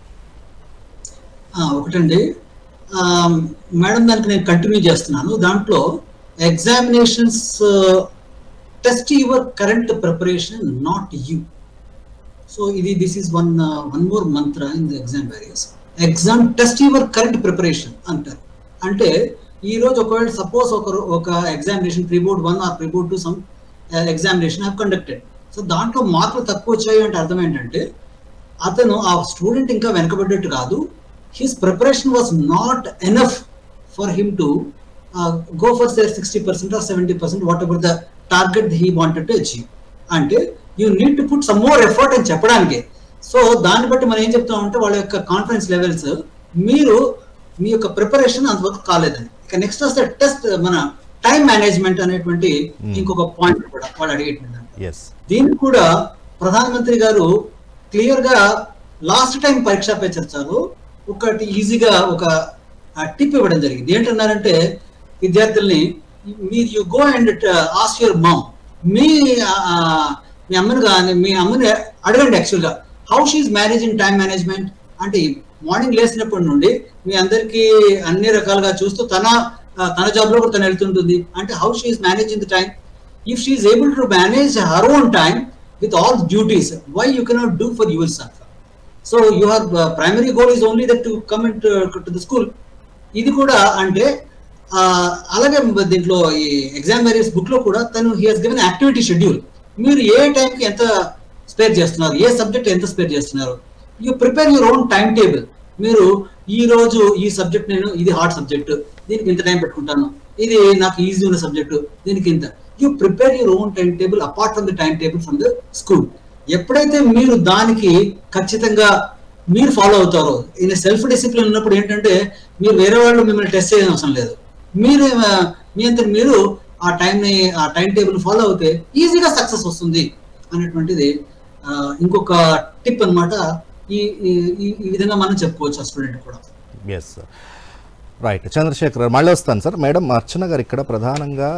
ఆ, ఒకటండి ఆ, మేడం దానికి నేను కంటిన్యూ చేస్తున్నాను దాంట్లో examinations test your current preparation not you so ఇది this is one one more mantra in the exam various exam test your current preparation అంటారు అంటే ఈ రోజు ఒకవేళ సపోజ్ ఒక రో- ఒక examination pre board one or pre board two some examination have conducted so దాంట్లో మార్కులు తక్కువ వచ్చాయి అంటే అర్థం ఏంటంటే అతను ఆ స్టూడెంట్ ఇంకా వెనకబడ్డట్టు కాదు his preparation was not enough for him to go for say sixty percent or seventy percent whatever the target he wanted to achieve అంటే you need to put some more effort అని చెప్పడానికి so దాన్ని బట్టి మనం ఏం చెప్తామంటే వాళ్ళ యొక్క కాన్ఫిడెన్స్ లెవెల్స్ మీరు మీ యొక్క ప్రిపరేషన్ అంతవరకు కాలేదని ఇక నెక్స్ట్ వస్తే టెస్ట్ మన టైం మేనేజ్మెంట్ అనేటువంటి ఇంకొక పాయింట్ కూడా వాళ్ళు అడిగేటువంటి ఎస్ దీన్ని కూడా ప్రధానమంత్రి గారు క్లియర్ గా లాస్ట్ టైం పరీక్ష పే చర్చలో ఒకటి ఈజీగా ఒక టిప్ ఇవ్వడం జరిగింది ఏంటన్నారంటే విద్యార్థుల్ని మీరు you go and ask your mom మీ ఆ, మీ అమ్మని కానీ మీ అమ్మని అడగండి యాక్చువల్గా how she's managing time management అంటే మార్నింగ్ లేచినప్పటి నుండి మీ అందరికీ అన్ని రకాలుగా చూస్తూ తన ఆ, తన జాబ్ లో కూడా తను వెళ్తుంటుంది అంటే how she's managing the time if she is able to manage her own time with all the duties, why you cannot do for yourself? So your uh, primary goal is only that to come into to the school. ఇది కూడా అంటే ఆ, అలాగే దీంట్లో ఈ exam various book లో కూడా తను he has given activity schedule మీరు ఏ టైంకి ఎంత స్పేర్ చేస్తున్నారు ఏ సబ్జెక్ట్ ఎంత స్పేర్ చేస్తున్నారు you prepare your own time table మీరు ఈ రోజు ఈ సబ్జెక్ట్ నేను ఇది హార్డ్ సబ్జెక్ట్ దీనికి ఇంత టైం పెట్టుకుంటాను ఇది నాకు ఈజీ ఉన్న సబ్జెక్ట్ దీనికి ఇంత you prepare your own time table apart from the time table from the school ఎప్పుడైతే మీరు దానికి ఖచ్చితంగా మీరు ఫాలో అవుతారో ఈయన సెల్ఫ్ డిసిప్లిన్ ఉన్నప్పుడు ఏంటంటే మీరు వేరే వాళ్ళు మిమ్మల్ని టెస్ట్ చేయడం అవసరం లేదు మీరు ఆ, మీ అంతా మీరు ఆ టైం ని ఆ టైం టేబుల్ ఫాలో అవుతే ఈజీగా సక్సెస్ వస్తుంది అనేటువంటిది ఆ, ఇంకొక టిప్ అన్నమాట ఈ ఈ- ఈ- ఈ విధంగా మనం చెప్పుకోవచ్చు ఆ స్టూడెంట్ కూడా ఎస్ రైట్ చంద్రశేఖర్ గారు మళ్ళీ వస్తాను సార్ మేడం అర్చన గారు ఇక్కడ ప్రధానంగా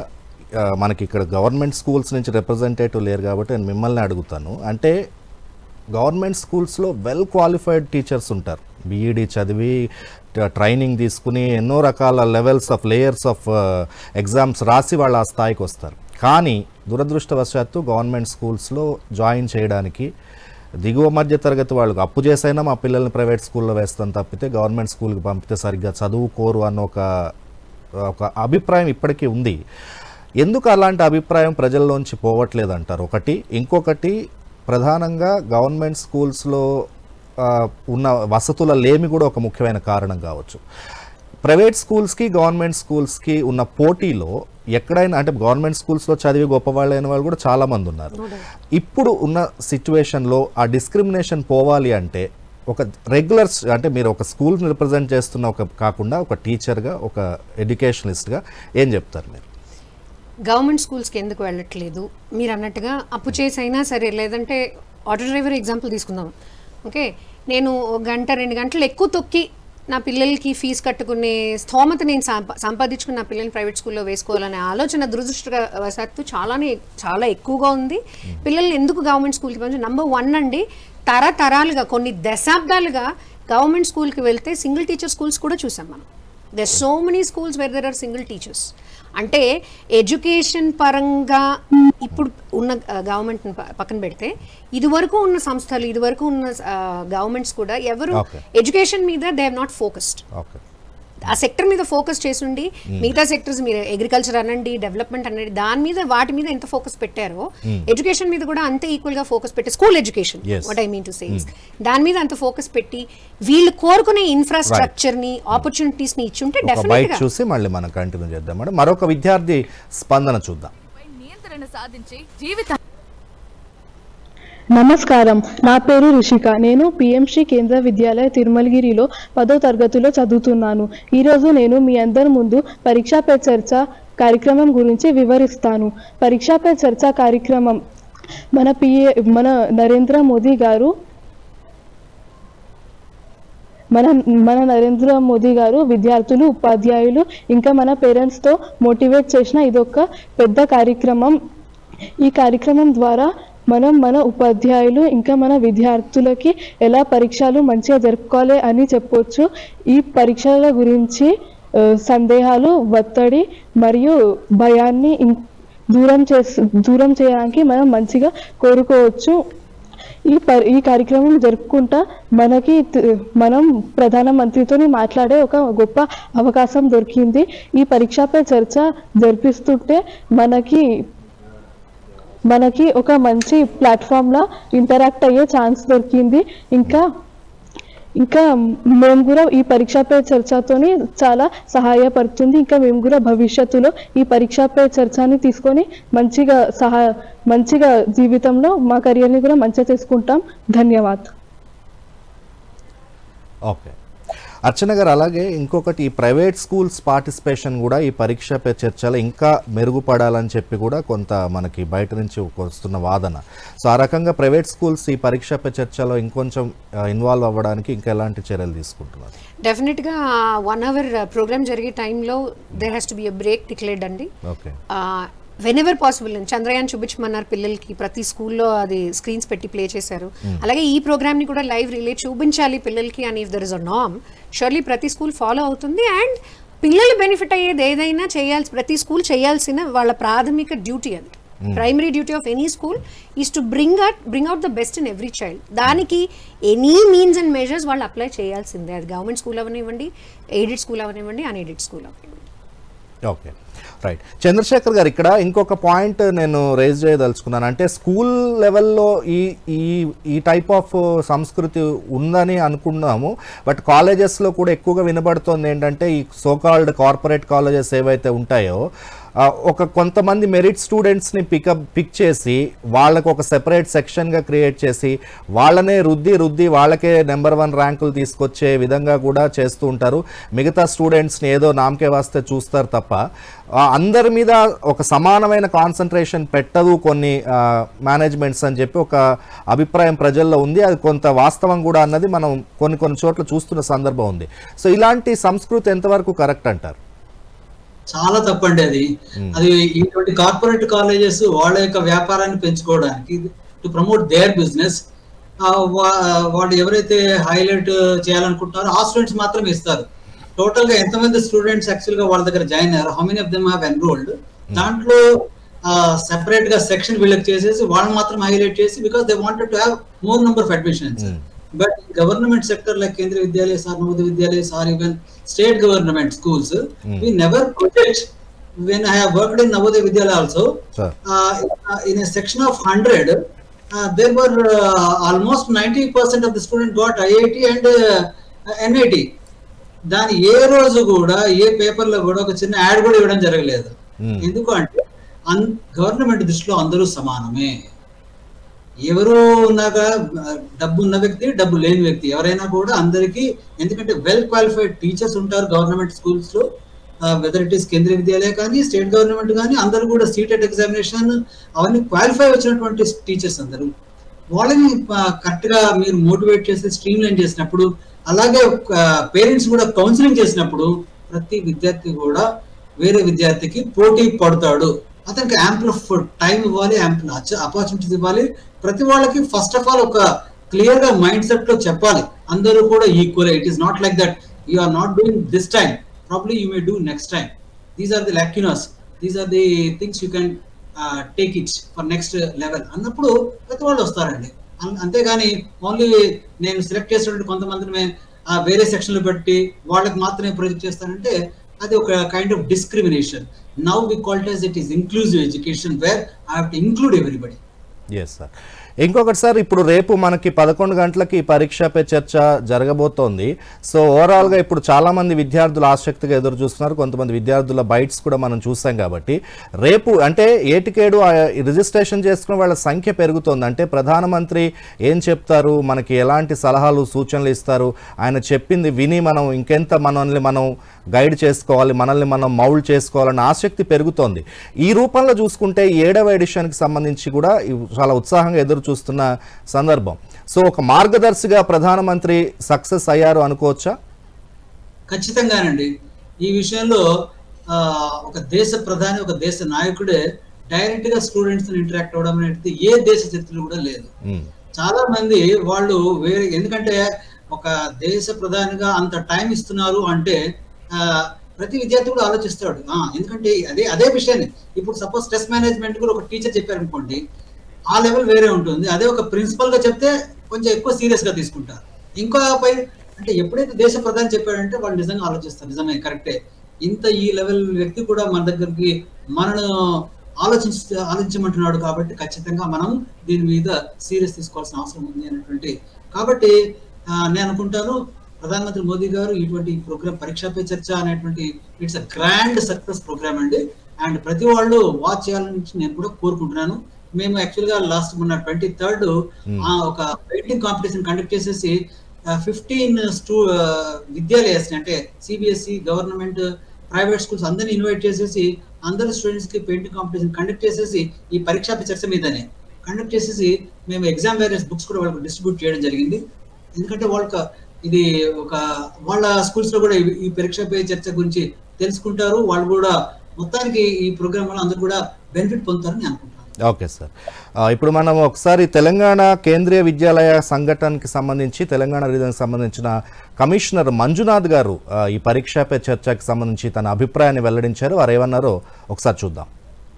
ఆ, మనకి ఇక్కడ గవర్నమెంట్ స్కూల్స్ నుంచి రిప్రజెంటేటివ్ లేరు కాబట్టి నేను మిమ్మల్ని అడుగుతాను అంటే గవర్నమెంట్ స్కూల్స్లో వెల్ క్వాలిఫైడ్ టీచర్స్ ఉంటారు బీఈడి చదివి ట- ట్రైనింగ్ తీసుకుని ఎన్నో రకాల levels of layers of exams రాసి వాళ్ళు ఆ స్థాయికి వస్తారు కానీ దురదృష్టవశాత్తు గవర్నమెంట్ స్కూల్స్లో జాయిన్ చేయడానికి దిగువ మధ్య తరగతి వాళ్ళకు అప్పు చేసైనా మా పిల్లల్ని ప్రైవేట్ స్కూల్లో వేస్తాం తప్పితే గవర్నమెంట్ స్కూల్కి పంపితే సరిగ్గా చదువుకోరు అన్న ఒక ఒక అభిప్రాయం ఇప్పటికీ ఉంది ఎందుకు అలాంటి అభిప్రాయం ప్రజల్లోంచి పోవట్లేదు అంటారు ఒకటి ఇంకొకటి ప్రధానంగా గవర్నమెంట్ స్కూల్స్లో ఆ, ఉన్న వసతుల లేమి కూడా ఒక ముఖ్యమైన కారణం కావచ్చు ప్రైవేట్ స్కూల్స్కి గవర్నమెంట్ స్కూల్స్కి ఉన్న పోటీలో ఎక్కడైనా అంటే గవర్నమెంట్ స్కూల్స్లో చదివి గొప్పవాళ్ళు అయిన వాళ్ళు కూడా చాలామంది ఉన్నారు ఇప్పుడు ఉన్న సిచ్యువేషన్లో ఆ డిస్క్రిమినేషన్ పోవాలి అంటే ఒక రెగ్యులర్ అంటే మీరు ఒక స్కూల్ని రిప్రజెంట్ చేస్తున్న ఒక కాకుండా ఒక టీచర్గా ఒక ఎడ్యుకేషనిస్ట్గా ఏం చెప్తారు మీరు గవర్నమెంట్ స్కూల్స్కి ఎందుకు వెళ్ళట్లేదు మీరు అన్నట్టుగా అప్పు చేసి అయినా సరే లేదంటే ఆటో డ్రైవర్ ఎగ్జాంపుల్ తీసుకుందాం ఓకే నేను ఒక గంట రెండు గంటలు ఎక్కువ తొక్కి నా పిల్లలకి ఫీజు కట్టుకునే స్తోమత నేను సంపా సంపాదించుకుని నా పిల్లల్ని ప్రైవేట్ స్కూల్లో వేసుకోవాలనే ఆలోచన దురదృష్టవశాత్తు చాలానే చాలా ఎక్కువగా ఉంది పిల్లల్ని ఎందుకు గవర్నమెంట్ స్కూల్కి పంపించి నంబర్ వన్ అండి తరతరాలుగా కొన్ని దశాబ్దాలుగా గవర్నమెంట్ స్కూల్కి వెళ్తే సింగిల్ టీచర్ స్కూల్స్ కూడా చూసాం మనం there so many schools where there are single teachers అంటే ఎడ్యుకేషన్ పరంగా ఇప్పుడు ఉన్న గవర్నమెంట్ పక్కన పెడితే ఇదివరకు ఉన్న సంస్థలు ఇదివరకు ఉన్న గవర్నమెంట్స్ కూడా ఎవరు Okay. ఎడ్యుకేషన్ మీద they have not focused okay ఆ సెక్టర్ మీద ఫోకస్ చేస్తుండి మిగతా సెక్టర్స్ మీరు అగ్రికల్చర్ అనండి డెవలప్మెంట్ అనండి దాని మీద వాటి మీద ఎంత ఫోకస్ పెట్టారో ఎడ్యుకేషన్ మీద కూడా అంతే ఈక్వల్ గా ఫోకస్ పెట్టి school education Yes. What I mean to say దాని మీద అంత ఫోకస్ పెట్టి వీళ్ళు కోరుకునే ఇన్ఫ్రాస్ట్రక్చర్ ని ఆపర్చునిటీస్ ని ఇచ్చుంటే ఒక డెఫినెట్ బైట్ గా చూసి మళ్ళీ మనం కంటిన్యూ చేద్దాం మేడం మరొక విద్యార్థి స్పందన చూద్దాం పై నియంత్రణ సాధించి జీవిత నమస్కారం నా పేరు రిషిక నేను పిఎంశ్రీ కేంద్ర విద్యాలయ తిరుమలగిరిలో పదో తరగతిలో చదువుతున్నాను ఈరోజు నేను మీ అందరి ముందు పరీక్షా పే చర్చ కార్యక్రమం గురించి వివరిస్తాను పరీక్షా పే చర్చ కార్యక్రమం మన పిఏ మన నరేంద్ర మోదీ గారు మన మన నరేంద్ర మోదీ గారు విద్యార్థులు ఉపాధ్యాయులు ఇంకా మన పేరెంట్స్తో మోటివేట్ చేసిన ఇదొక పెద్ద కార్యక్రమం ఈ కార్యక్రమం ద్వారా మనం మన ఉపాధ్యాయులు ఇంకా మన విద్యార్థులకి ఎలా పరీక్షలు మంచిగా జరుపుకోవాలి అని చెప్పొచ్చు ఈ పరీక్షల గురించి ఆ, సందేహాలు ఒత్తిడి మరియు భయాన్ని ఇం- దూరం చేసి దూరం చేయడానికి మనం మంచిగా కోరుకోవచ్చు ఈ ప ఈ కార్యక్రమం జరుపుకుంటా మనకి త- మనం ప్రధానమంత్రితో మాట్లాడే ఒక గొప్ప అవకాశం దొరికింది ఈ పరీక్షపై చర్చ జరిపిస్తుంటే మనకి మనకి ఒక మంచి ప్లాట్ఫామ్లా ఇంటరాక్ట్ అయ్యే ఛాన్స్ దొరికింది ఇంకా ఇంకా మేము కూడా ఈ పరీక్షపై చర్చతోని చాలా సహాయపడుతుంది ఇంకా మేము కూడా భవిష్యత్తులో ఈ పరీక్షపై చర్చని తీసుకొని మంచిగా సహాయ మంచిగా జీవితంలో మా కెరియర్ని కూడా మంచిగా చేసుకుంటాం ధన్యవాద్ ఓకే అర్చన గారు అలాగే ఇంకొకటి ఈ ప్రైవేట్ స్కూల్స్ పార్టిసిపేషన్ కూడా ఈ పరీక్ష పే చర్చలో ఇంకా మెరుగుపడాలని చెప్పి కూడా కొంత మనకి బయట నుంచి వస్తున్న వాదన సో ఆ రకంగా ప్రైవేట్ స్కూల్స్ ఈ పరీక్ష పే చర్చలో ఇంకొంచెం ఇన్వాల్వ్ అవ్వడానికి ఇంకా ఎలాంటి చర్యలు తీసుకుంటున్నారు డెఫినెట్గా వన్ అవర్ ప్రోగ్రామ్ జరిగే టైంలో there has to be a break declared అండి okay whenever possible Chandrayaan చూపించమన్నారు పిల్లలకి ప్రతి స్కూల్లో అది స్క్రీన్స్ పెట్టి ప్లే చేశారు అలాగే ఈ ప్రోగ్రామ్ ని కూడా లైవ్ రిలే చూపించాలి పిల్లలకి అని ఇఫ్ దర్ ఇస్ అ నామ్ షూర్లీ ప్రతి స్కూల్ ఫాలో అవుతుంది అండ్ పిల్లలు బెనిఫిట్ అయ్యేది ఏదైనా చేయాల్సి ప్రతి స్కూల్ చేయాల్సిన వాళ్ళ ప్రాథమిక డ్యూటీ అది primary duty of any school is to bring out bring out the best in every child దానికి ఎనీ మీన్స్ అండ్ మెజర్స్ వాళ్ళు అప్లై చేయాల్సిందే అది గవర్నమెంట్ స్కూల్ అవనివ్వండి ఎయిడెడ్ స్కూల్ అవనివ్వండి అన్ఎయిడెడ్ స్కూల్ అవనివ్వండి ఓకే రైట్ చంద్రశేఖర్ గారు ఇక్కడ ఇంకొక పాయింట్ నేను రేజ్ చేయదలుచుకున్నాను అంటే స్కూల్ లెవెల్లో ఈ ఈ ఈ టైప్ ఆఫ్ సంస్కృతి ఉందని అనుకున్నాము బట్ కాలేజెస్లో కూడా ఎక్కువగా వినబడుతోంది ఏంటంటే ఈ సోకాల్డ్ కార్పొరేట్ కాలేజెస్ ఏవైతే ఉంటాయో ఆ, ఒక కొంతమంది మెరిట్ స్టూడెంట్స్ని పికప్ పిక్ చేసి వాళ్ళకు ఒక సెపరేట్ సెక్షన్గా క్రియేట్ చేసి వాళ్ళనే రుద్ది రుద్ది వాళ్ళకే నెంబర్ వన్ ర్యాంకులు తీసుకొచ్చే విధంగా కూడా చేస్తూ ఉంటారు మిగతా స్టూడెంట్స్ని ఏదో నామకే వాస్తే చూస్తారు తప్ప ఆ, అందరి మీద ఒక సమానమైన కాన్సన్ట్రేషన్ పెట్టదు కొన్ని మేనేజ్మెంట్స్ అని చెప్పి ఒక అభిప్రాయం ప్రజల్లో ఉంది అది కొంత వాస్తవం కూడా అన్నది మనం కొన్ని కొన్ని చోట్ల చూస్తున్న సందర్భం ఉంది సో ఇలాంటి సంస్కృతి ఎంతవరకు కరెక్ట్ అంటారు చాలా తప్పండి అది అది ఇటువంటి కార్పొరేట్ కాలేజెస్ వాళ్ళ యొక్క వ్యాపారాన్ని పెంచుకోవడానికి టు ప్రమోట్ దేర్ బిజినెస్ వాళ్ళు ఎవరైతే హైలైట్ చేయాలనుకుంటున్నారో ఆ స్టూడెంట్స్ మాత్రమే ఇస్తారు టోటల్ గా ఎంతమంది స్టూడెంట్స్ యాక్చువల్ గా వాళ్ళ దగ్గర జాయిన్ అయ్యారు how many of them have enrolled దాంట్లో సెపరేట్ గా సెక్షన్ వీళ్ళకి చేసేసి వాళ్ళని మాత్రం హైలైట్ చేసి because they wanted to have more number of admissions but government sector like Kendriya Vidyalaya sir Navodaya Vidyalaya sir even state government schools we never project when I have worked in Navodaya Vidyalaya also, Sir. uh, in a section of 100, uh, there were uh, almost 90% of the student got IIT and uh, NIT. దాని ఏ రోజు కూడా ఏ paper లో కూడా ఒక చిన్న add కూడా ఇవ్వడం జరగలేదు Hmm. ఎందుకు అంటే గవర్నమెంట్ దృష్టిలో అందరూ సమానమే ఎవరు ఉన్నాక ఆ, డబ్బు ఉన్న వ్యక్తి డబ్బు లేని వ్యక్తి ఎవరైనా కూడా అందరికీ ఎందుకంటే వెల్ క్వాలిఫైడ్ టీచర్స్ ఉంటారు గవర్నమెంట్ స్కూల్స్ లో whether it is Kendriya Vidyalaya కానీ స్టేట్ గవర్నమెంట్ కానీ అందరూ కూడా సీటెట్ ఎగ్జామినేషన్ అవన్నీ క్వాలిఫై వచ్చినటువంటి టీచర్స్ అందరూ వాళ్ళని కరెక్ట్ గా మీరు మోటివేట్ చేసి స్ట్రీమ్ లైన్ చేసినప్పుడు అలాగే పేరెంట్స్ కూడా కౌన్సిలింగ్ చేసినప్పుడు ప్రతి విద్యార్థి కూడా వేరే విద్యార్థికి పోటీ పడతాడు అతనికి యాంపుల్ ఆఫ్ టైం ఇవ్వాలి యాంపుల్ ఆపర్చునిటీస్ ఇవ్వాలి ప్రతి వాళ్ళకి ఫస్ట్ ఆఫ్ ఆల్ ఒక క్లియర్ గా మైండ్ సెట్ లో చెప్పాలి అందరూ కూడా equal it is not like that you are not doing this time probably you may do next time these are the lacunas these are the things you can take it for next level అన్నప్పుడు ప్రతి వాళ్ళు వస్తారండి అం- అంతేగాని only నేను select చేసినటువంటి కొంతమందిని ఆ, వేరే సెక్షన్ లో పెట్టి వాళ్ళకి మాత్రమే ప్రొజెక్ట్ చేస్తానంటే అది ఒక kind of discrimination now we called as it is inclusive education where I have to include everybody yes sir ఇంకొకటి సార్ ఇప్పుడు రేపు మనకి పదకొండు గంటలకి పరీక్ష పే చర్చ జరగబోతోంది సో ఓవరాల్గా ఇప్పుడు చాలామంది విద్యార్థులు ఆసక్తిగా ఎదురు చూస్తున్నారు కొంతమంది విద్యార్థుల బైట్స్ కూడా మనం చూసాం కాబట్టి రేపు అంటే ఏటికేడు ఆ రిజిస్ట్రేషన్ చేసుకున్న వాళ్ళ సంఖ్య పెరుగుతోంది అంటే ప్రధానమంత్రి ఏం చెప్తారు మనకి ఎలాంటి సలహాలు సూచనలు ఇస్తారు ఆయన చెప్పింది విని మనం ఇంకెంత మనల్ని మనం గైడ్ చేసుకోవాలి మనల్ని మనం మౌల్డ్ చేసుకోవాలన్న ఆసక్తి పెరుగుతోంది ఈ రూపంలో చూసుకుంటే ఈ ఏడవ ఎడిషన్కి సంబంధించి కూడా ఇవ్ చాలా ఉత్సాహంగా ఎదురు చూస్తున్న సందర్భం సో ఒక మార్గదర్శిగా ప్రధానమంత్రి సక్సెస్ అయ్యారు అనుకోవచ్చా ఖచ్చితంగానండి ఈ విషయంలో ఆ, ఒక దేశ ప్రధాని ఒక దేశ నాయకుడే డైరెక్ట్ గా స్టూడెంట్స్ ఇంటరాక్ట్ అవ్వడం అనేది ఏ దేశ చరిత్రలో కూడా లేదు మ్మ్. చాలా మంది వాళ్ళు వేరే ఎందుకంటే ఒక దేశ ప్రధానిగా అంత టైం ఇస్తున్నారు అంటే ఆ, ప్రతి విద్యార్థి కూడా ఆలోచిస్తాడు ఆ, ఎందుకంటే అదే అదే విషయాన్ని ఇప్పుడు సపోజ్ స్ట్రెస్ మేనేజ్మెంట్ కూడా ఒక టీచర్ చెప్పారు అనుకోండి ఆ లెవెల్ వేరే ఉంటుంది అదే ఒక ప్రిన్సిపల్ గా చెప్తే కొంచెం ఎక్కువ సీరియస్ గా తీసుకుంటారు ఇంకా పై అంటే ఎప్పుడైతే దేశ ప్రధాని చెప్పాడంటే వాళ్ళు నిజంగా ఆలోచిస్తారు నిజమే కరెక్టే ఇంత ఈ లెవెల్ వ్యక్తి కూడా మన దగ్గరికి మనను ఆలోచించ ఆలోచించమంటున్నాడు కాబట్టి ఖచ్చితంగా మనం దీని మీద సీరియస్ తీసుకోవాల్సిన అవసరం ఉంది అనేటువంటి కాబట్టి ఆ, నేను అనుకుంటాను ప్రధానమంత్రి మోదీ గారు ఇటువంటి ప్రోగ్రామ్ పరీక్షా పే చర్చ అనేటువంటి it's a grand success program అండి అండ్ ప్రతి వాళ్ళు వాచ్ చేయాలని నేను కూడా కోరుకుంటున్నాను మేము యాక్చువల్ గా లాస్ట్ మొన్న ట్వంటీ థర్డ్ ఒక పెయింటింగ్ కాంపిటీషన్ కండక్ట్ చేసేసి ఫిఫ్టీన్ స్టూ విద్యాలయాస్ అంటే సిబిఎస్ఈ గవర్నమెంట్ ప్రైవేట్ స్కూల్స్ అందరిని ఇన్వైట్ చేసేసి అందరు స్టూడెంట్స్ కి పెయింటింగ్ కాంపిటీషన్ కండక్ట్ చేసేసి ఈ పరీక్షా పే చర్చ మీదనే కండక్ట్ చేసేసి మేము ఎగ్జామ్ వేరియస్ బుక్స్ కూడా వాళ్ళకి డిస్ట్రిబ్యూట్ చేయడం జరిగింది ఎందుకంటే వాళ్ళకి ఇది ఒక వాళ్ళ స్కూల్స్ లో కూడా ఈ- ఈ పరీక్ష పే చర్చ గురించి తెలుసుకుంటారు వాళ్ళు కూడా మొత్తానికి ఈ ప్రోగ్రామ్ వల్ల అందరూ కూడా బెనిఫిట్ పొందుతారని నేను అనుకుంటున్నాను ఓకే సార్ ఆ, ఇప్పుడు మనం ఒకసారి తెలంగాణ కేంద్రీయ విద్యాలయ సంఘటనకి సంబంధించి తెలంగాణ రీజన్కి సంబంధించిన కమిషనర్ మంజునాథ్ గారు ఆ, ఈ పరీక్షా పే చర్చకి సంబంధించి తన అభిప్రాయాన్ని వెల్లడించారు వారు ఏమన్నారో ఒకసారి చూద్దాం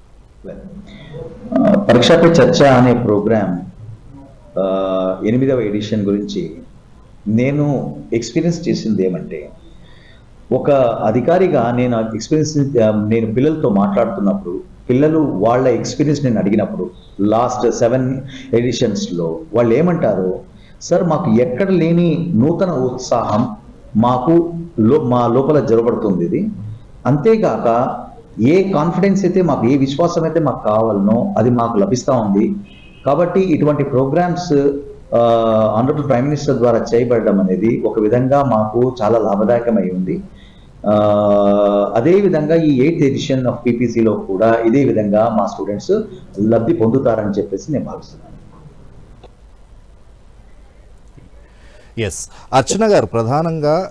పరీక్ష పే చర్చ అనే ప్రోగ్రామ్ ఆ, ఎనిమిదవ ఎడిషన్ గురించి నేను ఎక్స్పీరియన్స్ చేసింది ఏమంటే ఒక అధికారిగా నేను ఎక్స్పీరియన్స్ నేను పిల్లలతో మాట్లాడుతున్నప్పుడు పిల్లలు వాళ్ళ ఎక్స్పీరియన్స్ నేను అడిగినప్పుడు లాస్ట్ సెవెన్ ఎడిషన్స్లో వాళ్ళు ఏమంటారు సార్ మాకు ఎక్కడ లేని నూతన ఉత్సాహం మాకు లో మా లోపల జరగబడుతుంది ఇది అంతేగాక ఏ కాన్ఫిడెన్స్ అయితే మాకు ఏ విశ్వాసం అయితే మాకు కావాలనో అది మాకు లభిస్తూ ఉంది కాబట్టి ఇటువంటి ప్రోగ్రామ్స్ ఆనరబుల్ ప్రైమ్ మినిస్టర్ ద్వారా చేయబడడం అనేది ఒక విధంగా మాకు చాలా లాభదాయకమై ఉంది ఆ, అదే విధంగా ఈ ఎయిత్ ఎడిషన్ ఆఫ్ పీపీసీలో కూడా ఇదే విధంగా మా స్టూడెంట్స్ లబ్ధి పొందుతారని చెప్పేసి నేను భావిస్తున్నాను ఎస్ అర్చన గారు ప్రధానంగా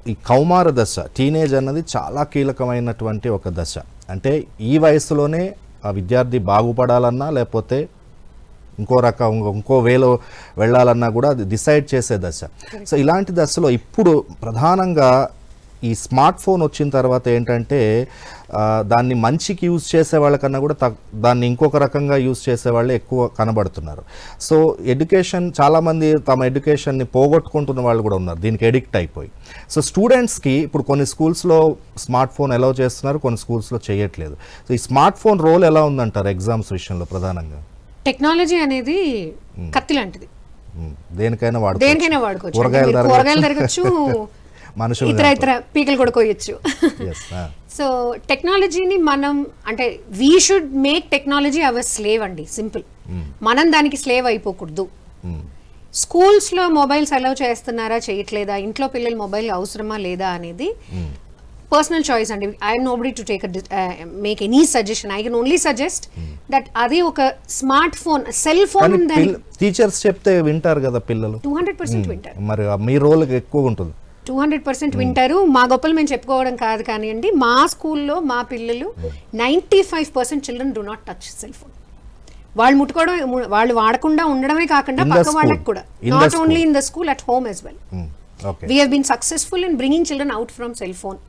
ఈ కౌమార దశ టీనేజ్ అన్నది చాలా కీలకమైనటువంటి ఒక దశ అంటే ఈ వయసులోనే ఆ విద్యార్థి బాగుపడాలన్నా లేకపోతే ఇంకో రకం ఇంకో- ఇంకో వేలో వెళ్ళాలన్నా కూడా అది డిసైడ్ చేసే దశ సో ఇలాంటి దశలో ఇప్పుడు ప్రధానంగా ఈ స్మార్ట్ ఫోన్ వచ్చిన తర్వాత ఏంటంటే ఆ, దాన్ని మంచికి యూజ్ చేసే వాళ్ళకన్నా కూడా తక్- దాన్ని ఇంకొక రకంగా యూజ్ చేసే వాళ్ళే ఎక్కువ కనబడుతున్నారు సో ఎడ్యుకేషన్ చాలామంది తమ ఎడ్యుకేషన్ని పోగొట్టుకుంటున్న వాళ్ళు కూడా ఉన్నారు దీనికి ఎడిక్ట్ అయిపోయి సో స్టూడెంట్స్కి ఇప్పుడు కొన్ని స్కూల్స్లో స్మార్ట్ ఫోన్ ఎలా చేస్తున్నారు కొన్ని స్కూల్స్లో చేయట్లేదు సో ఈ స్మార్ట్ ఫోన్ రోల్ ఎలా ఉందంటారు ఎగ్జామ్స్ విషయంలో ప్రధానంగా టెక్నాలజీ అనేది కత్తి లాంటిది ఉమ్, దేనికైనా వాడుకోవచ్చు దేనికైనా వాడుకోవచ్చు కూరగాయలు మీరు తరగచ్చు. కూరగాయలు తరగచ్చు మనుషులు ఇతర ఇతర పీకలు కూడా కోయచ్చు Yes, ah. సో టెక్నాలజీని మనం అంటే we should make technology our slave అండి సింపుల్ మనం దానికి స్లేవ్ అయిపోకూడదు ఉమ్, స్కూల్స్లో మొబైల్స్ అలౌ చేస్తున్నారా చేయట్లేదా ఇంట్లో పిల్లలు మొబైల్ అవసరమా లేదా అనేది పర్సనల్ చాయిస్ అండి I'm nobody to take make any suggestion I can only suggest that అది ఒక స్మార్ట్ ఫోన్ సెల్ ఫోన్ కానీ ఉందని పిల్ల- టీచర్స్ చెప్తే వింటారు కదా పిల్లలు టూ హండ్రెడ్ పర్సెంట్ వింటారు మరి ఆ మీ రోల్ ఎక్కువ ఉంటుంది టూ హండ్రెడ్ పర్సెంట్ వింటారు మా గొప్పలు మేము చెప్పుకోవడం కాదు కానివ్వండి మా స్కూల్లో మా పిల్లలు ninety five percent children do not touch cell phone వాళ్ళు ముట్టుకోవడం వాళ్ళు వాడకుండా ఉండడమే కాకుండా In the పక్క వాళ్ళకి school. కూడా In the not school. Only in the school at home as well okay we have been successful in bringing children out from cell phone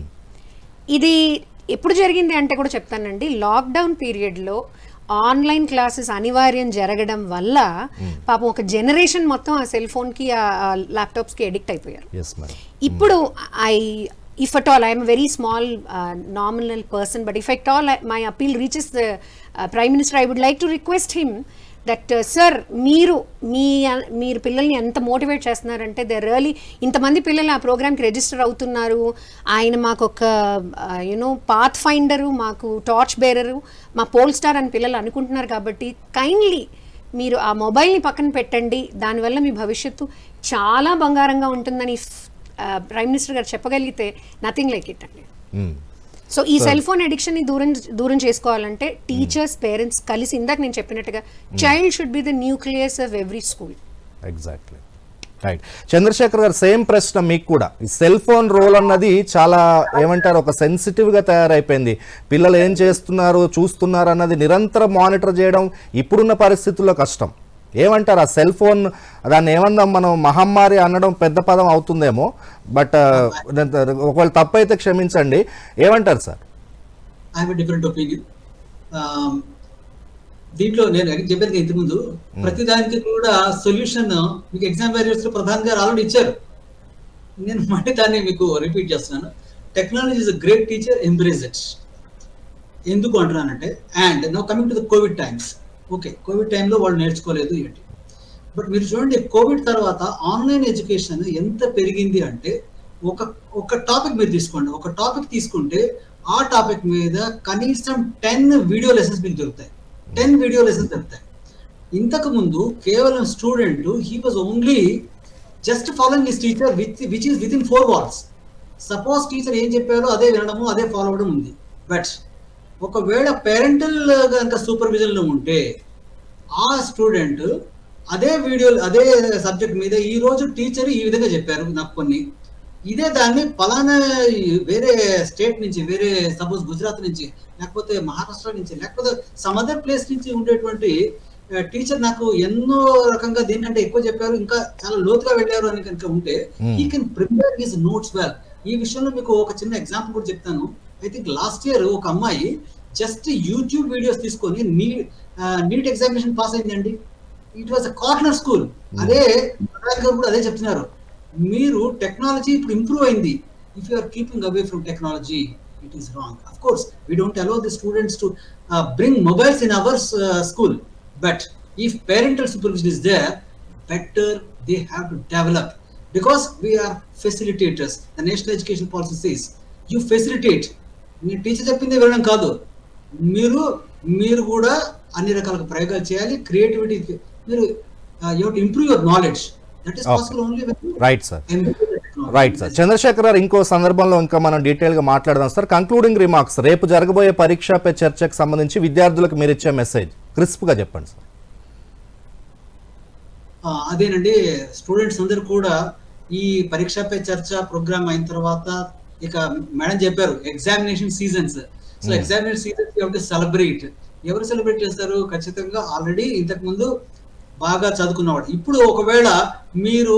ఇది ఎప్పుడు జరిగింది అంటే కూడా చెప్తానండి లాక్డౌన్ పీరియడ్లో ఆన్లైన్ క్లాసెస్ అనివార్యం జరగడం వల్ల పాపం ఒక జనరేషన్ మొత్తం ఆ సెల్ ఫోన్కి ఆ ల్యాప్టాప్స్కి ఎడిక్ట్ అయిపోయారు ఎస్ మేడం ఇప్పుడు I if at all I'm very small nominal person but if at all my appeal reaches the prime minister I would like to request him that sir మీరు మీ మీరు పిల్లల్ని ఎంత మోటివేట్ చేస్తున్నారంటే they really ఇంతమంది పిల్లలు ఆ ప్రోగ్రామ్కి రిజిస్టర్ అవుతున్నారు ఆయన మాకు ఒక యూనో పాత్ ఫైండరు మాకు టార్చ్ బేరరు మా పోల్ స్టార్ అని పిల్లలు అనుకుంటున్నారు కాబట్టి కైండ్లీ మీరు ఆ మొబైల్ని పక్కన పెట్టండి దానివల్ల మీ భవిష్యత్తు చాలా బంగారంగా ఉంటుందని ప్రైమ్ మినిస్టర్ గారు చెప్పగలిగితే నథింగ్ లైక్ ఇట్ అండి సో ఈ సెల్ ఫోన్ అడిక్షన్ ని దూరం దూరం చేసుకోవాలంటే టీచర్స్ పేరెంట్స్ కలిసి ఇందాక నేను చెప్పినట్టుగా child should be the nucleus of every school exactly right Chandrasekhar గారు సేమ్ ప్రశ్న మీకు కూడా ఈ సెల్ ఫోన్ రోల్ అన్నది చాలా ఏమంటారు ఒక సెన్సిటివ్ గా తయారైపోయింది పిల్లలు ఏం చేస్తున్నారు చూస్తున్నారు అన్నది నిరంతరం మానిటర్ చేయడం ఇప్పుడున్న పరిస్థితుల్లో కష్టం ఏమంటారు ఆ సెల్ ఫోన్ దాన్ని ఏమందాం మనం మహమ్మారి అనడం పెద్ద పదం అవుతుందేమో బట్ ఒకవేళ తప్పైతే క్షమించండి ఏమంటారు sir I have different opinion దీంట్లో నేను చెప్పాను ఇంతకుముందు ప్రతి దానికి కూడా సొల్యూషన్ మీకు ఎగ్జామ్ బ్యారియర్స్ లో ప్రధాని గారు ఆల్రెడీ ఇచ్చారు నేను మళ్ళీ దాన్ని మీకు రిపీట్ చేస్తున్నాను technology is a great teacher embrace it ఎందుకు అంటున్నానంటే and no coming to the COVID times okay COVID టైంలో వాళ్ళు నేర్చుకోలేదు ఏంటి బట్ మీరు చూడండి కోవిడ్ తర్వాత ఆన్లైన్ ఎడ్యుకేషన్ ఎంత పెరిగింది అంటే ఒక ఒక టాపిక్ మీరు తీసుకోండి ఒక టాపిక్ తీసుకుంటే ఆ టాపిక్ మీద కనీసం టెన్ వీడియో లెసన్స్ మీకు దొరుకుతాయి టెన్ వీడియో లెసన్స్ దొరుకుతాయి ఇంతకు ముందు కేవలం student he was only just following his teacher with which is with in four walls suppose teacher ఏం చెప్పారో అదే వినడము అదే ఫాలో అవ్వడం ఉంది బట్ ఒకవేళ పేరెంటల్ కనుక సూపర్విజన్ లో ఉంటే ఆ స్టూడెంట్ అదే వీడియో అదే సబ్జెక్ట్ మీద ఈ రోజు టీచర్ ఈ విధంగా చెప్పారు నాకు కొన్ని ఇదే దాన్ని పలానా వేరే స్టేట్ నుంచి వేరే సపోజ్ గుజరాత్ నుంచి లేకపోతే మహారాష్ట్ర నుంచి లేకపోతే సమ్ అదర్ ప్లేస్ నుంచి ఉండేటువంటి టీచర్ నాకు ఎన్నో రకంగా దీనికంటే ఎక్కువ చెప్పారు ఇంకా చాలా లోతుగా వెళ్ళారు అని కనుక ఉంటే he can prepare his notes well ఈ విషయంలో మీకు ఒక చిన్న ఎగ్జాంపుల్ కూడా చెప్తాను ఐ థింక్ లాస్ట్ ఇయర్ ఒక అమ్మాయి జస్ట్ యూట్యూబ్ వీడియోస్ తీసుకొని నీ నీట్ ఎగ్జామినేషన్ పాస్ అయిందండి it was a corner school అదే గారు కూడా అదే చెప్తున్నారు మీరు టెక్నాలజీ ఇప్పుడు ఇంప్రూవ్ అయింది if you are keeping away from technology it is wrong of course we don't allow the students to bring mobiles in our school but if parental supervision is there better they have to develop because we are facilitators the national education policy says you facilitate మీ టీచర్ చెప్పింది వినడం కాదు మీరు మీరు కూడా అన్ని రకాల ప్రయోగాలు చేయాలి క్రియేటివిటీ మీరు you to improve your knowledge that is possible only right sir right sir Chandrashekar గారు ఇంకో సందర్భంలో ఇంకా మనం డీటెయిల్ గా మాట్లాడదాం సార్ కంక్లూడింగ్ రిమార్క్స్ రేపు జరగబోయే పరీక్ష పే చర్చకు సంబంధించి విద్యార్థులకు మీరు ఇచ్చే మెసేజ్ క్రిస్ప్ గా చెప్పండి సార్ అదేనండి స్టూడెంట్స్ అందరూ కూడా ఈ పరీక్ష పే చర్చ ప్రోగ్రామ్ అయిన తర్వాత ఇక మేడం చెప్పారు examination seasons so examination seasons కాబట్టి సెలబ్రేట్ ఎవరు సెలబ్రేట్ చేస్తారు ఖచ్చితంగా ఆల్రెడీ ఇంతకు ముందు బాగా చదువుకున్నవాడు ఇప్పుడు ఒకవేళ మీరు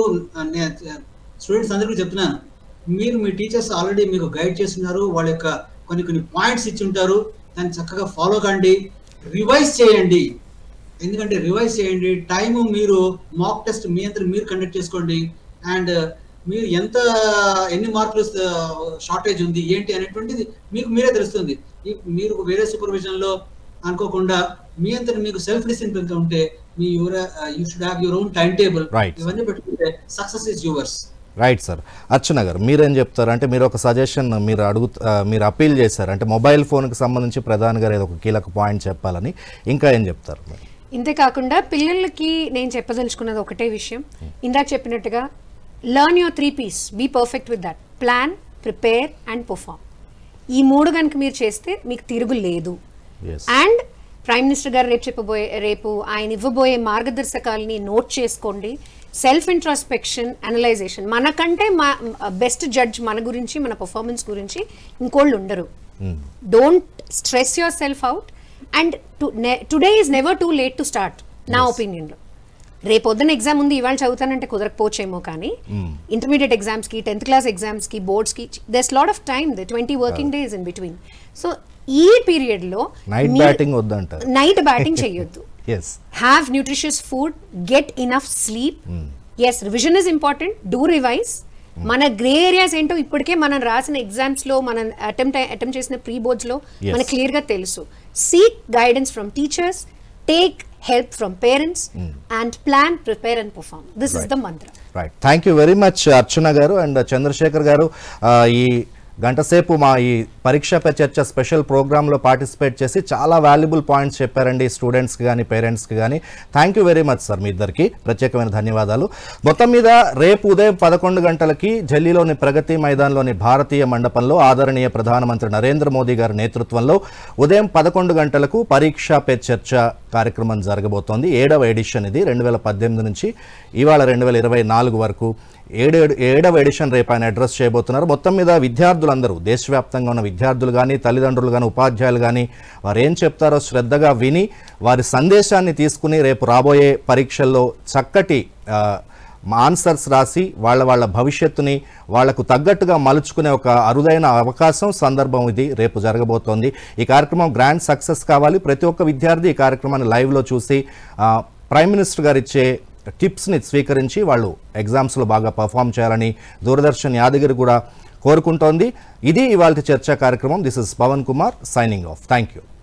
స్టూడెంట్స్ అందరికీ చెప్తున్నాను మీరు మీ టీచర్స్ ఆల్రెడీ మీకు గైడ్ చేస్తున్నారు వాళ్ళ యొక్క కొన్ని కొన్ని పాయింట్స్ ఇచ్చి ఉంటారు దాన్ని చక్కగా ఫాలో కండి రివైజ్ చేయండి ఎందుకంటే రివైజ్ చేయండి టైం మీరు మాక్ టెస్ట్ మీ అంతా మీరు కండక్ట్ చేసుకోండి అండ్ మీరు ఎంత ఎన్ని మార్కులు షార్టేజ్ ఉంది ఏంటి అనేటువంటిది మీకు మీరే తెలుస్తుంది ఈ- మీరు వేరే సూపర్విజన్ లో అనుకోకుండా మీ అంతా మీకు సెల్ఫ్ డిసిప్లిన్ ఉంటే మీ your you should have your own time table Right. ఇవన్నీ పెట్టుకుంటే success is yours right sir Archana గారు మీరేం చెప్తారు అంటే మీరు ఒక సజెషన్ మీరు అడుగు ఆ, మీరు అప్పీల్ చేశారు అంటే మొబైల్ ఫోన్కి సంబంధించి ప్రధాని గారు ఏదో ఒక కీలక పాయింట్ చెప్పాలని ఇంకా ఏం చెప్తారు మీరు ఇంతే కాకుండా పిల్లలకి నేను చెప్పదలుచుకున్నది ఒకటే విషయం ఇందాక చెప్పినట్టుగా learn your three P's be perfect with that plan prepare and perform ఈ మూడు కనుక మీరు చేస్తే మీకు తిరుగు లేదు ఎస్ అండ్ ప్రైమ్ మినిస్టర్ గారు రేపు చెప్పబోయే రేపు ఆయన ఇవ్వబోయే మార్గదర్శకాలని నోట్ చేసుకోండి సెల్ఫ్ ఇంట్రాస్పెక్షన్ అనలైజేషన్ మనకంటే మా బెస్ట్ జడ్జ్ మన గురించి మన పర్ఫార్మెన్స్ గురించి ఇంకోళ్ళు ఉండరు don't stress yourself out and today is never too late to start నా ఒపీనియన్లో రేపు పొద్దున ఎగ్జామ్ ఉంది ఇవాళ చదువుతానంటే కుదరకపోవచ్చేమో కానీ ఇంటర్మీడియట్ ఎగ్జామ్స్కి టెన్త్ క్లాస్ ఎగ్జామ్స్కి బోర్డ్స్కి there's lot of time the twenty working days in between so ఈ పీరియడ్లో నైట్ బ్యాటింగ్ వద్దంటారు నైట్ బ్యాటింగ్ చేయొద్దు yes have nutritious food get enough sleep yes revision is important do revise మన grey areas ఏంటో ఇప్పటికే మనం రాసిన ఎగ్జామ్స్ లో మనం అటెంప్ట్ అటెంప్ట్ చేసిన ప్రీ బోర్డ్స్ లో Yes. మనకు క్లియర్ గా తెలుసు seek guidance from teachers take help from parents and plan prepare and perform this is the mantra right thank you very much Archana గారు అండ్ చంద్రశేఖర్ గారు ఆ, ఈ గంట సేపు మా ఈ పరీక్ష పే చర్చ స్పెషల్ ప్రోగ్రాంలో పార్టిసిపేట్ చేసి చాలా వాల్యుబుల్ పాయింట్స్ చెప్పారండి స్టూడెంట్స్కి కానీ పేరెంట్స్కి కానీ thank you very much sir మీ ఇద్దరికి ప్రత్యేకమైన ధన్యవాదాలు మొత్తం మీద రేపు ఉదయం పదకొండు గంటలకి ఢిల్లీలోని ప్రగతి మైదాన్లోని భారతీయ మండపంలో ఆదరణీయ ప్రధానమంత్రి నరేంద్ర మోదీ గారి నేతృత్వంలో ఉదయం పదకొండు గంటలకు పరీక్ష పే చర్చ కార్యక్రమం జరగబోతోంది ఏడవ ఎడిషన్ ఇది రెండు వేల పద్దెనిమిది నుంచి ఇవాళ రెండు వేల ఇరవై నాలుగు వరకు ఏడు ఏడవ ఎడిషన్ రేపు ఆయన అడ్రస్ చేయబోతున్నారు మొత్తం మీద విద్యార్థులందరూ దేశవ్యాప్తంగా ఉన్న విద్యార్థులు కానీ తల్లిదండ్రులు కానీ ఉపాధ్యాయులు కానీ వారు ఏం చెప్తారో శ్రద్ధగా విని వారి సందేశాన్ని తీసుకుని రేపు రాబోయే పరీక్షల్లో చక్కటి ఆ, ఆన్సర్స్ రాసి వాళ్ళ వాళ్ళ భవిష్యత్తుని వాళ్లకు తగ్గట్టుగా మలుచుకునే ఒక అరుదైన అవకాశం సందర్భం ఇది రేపు జరగబోతోంది ఈ కార్యక్రమం గ్రాండ్ సక్సెస్ కావాలి ప్రతి ఒక్క విద్యార్థి ఈ కార్యక్రమాన్ని లైవ్లో చూసి ఆ, ప్రైమ్ మినిస్టర్ గారు ఇచ్చే టిప్స్ని స్వీకరించి వాళ్ళు ఎగ్జామ్స్లో బాగా పర్ఫామ్ చేయాలని దూరదర్శన్ యాదగిరి కూడా కోరుకుంటోంది ఇది ఇవాళ చర్చా కార్యక్రమం this is Pawan Kumar signing off thank you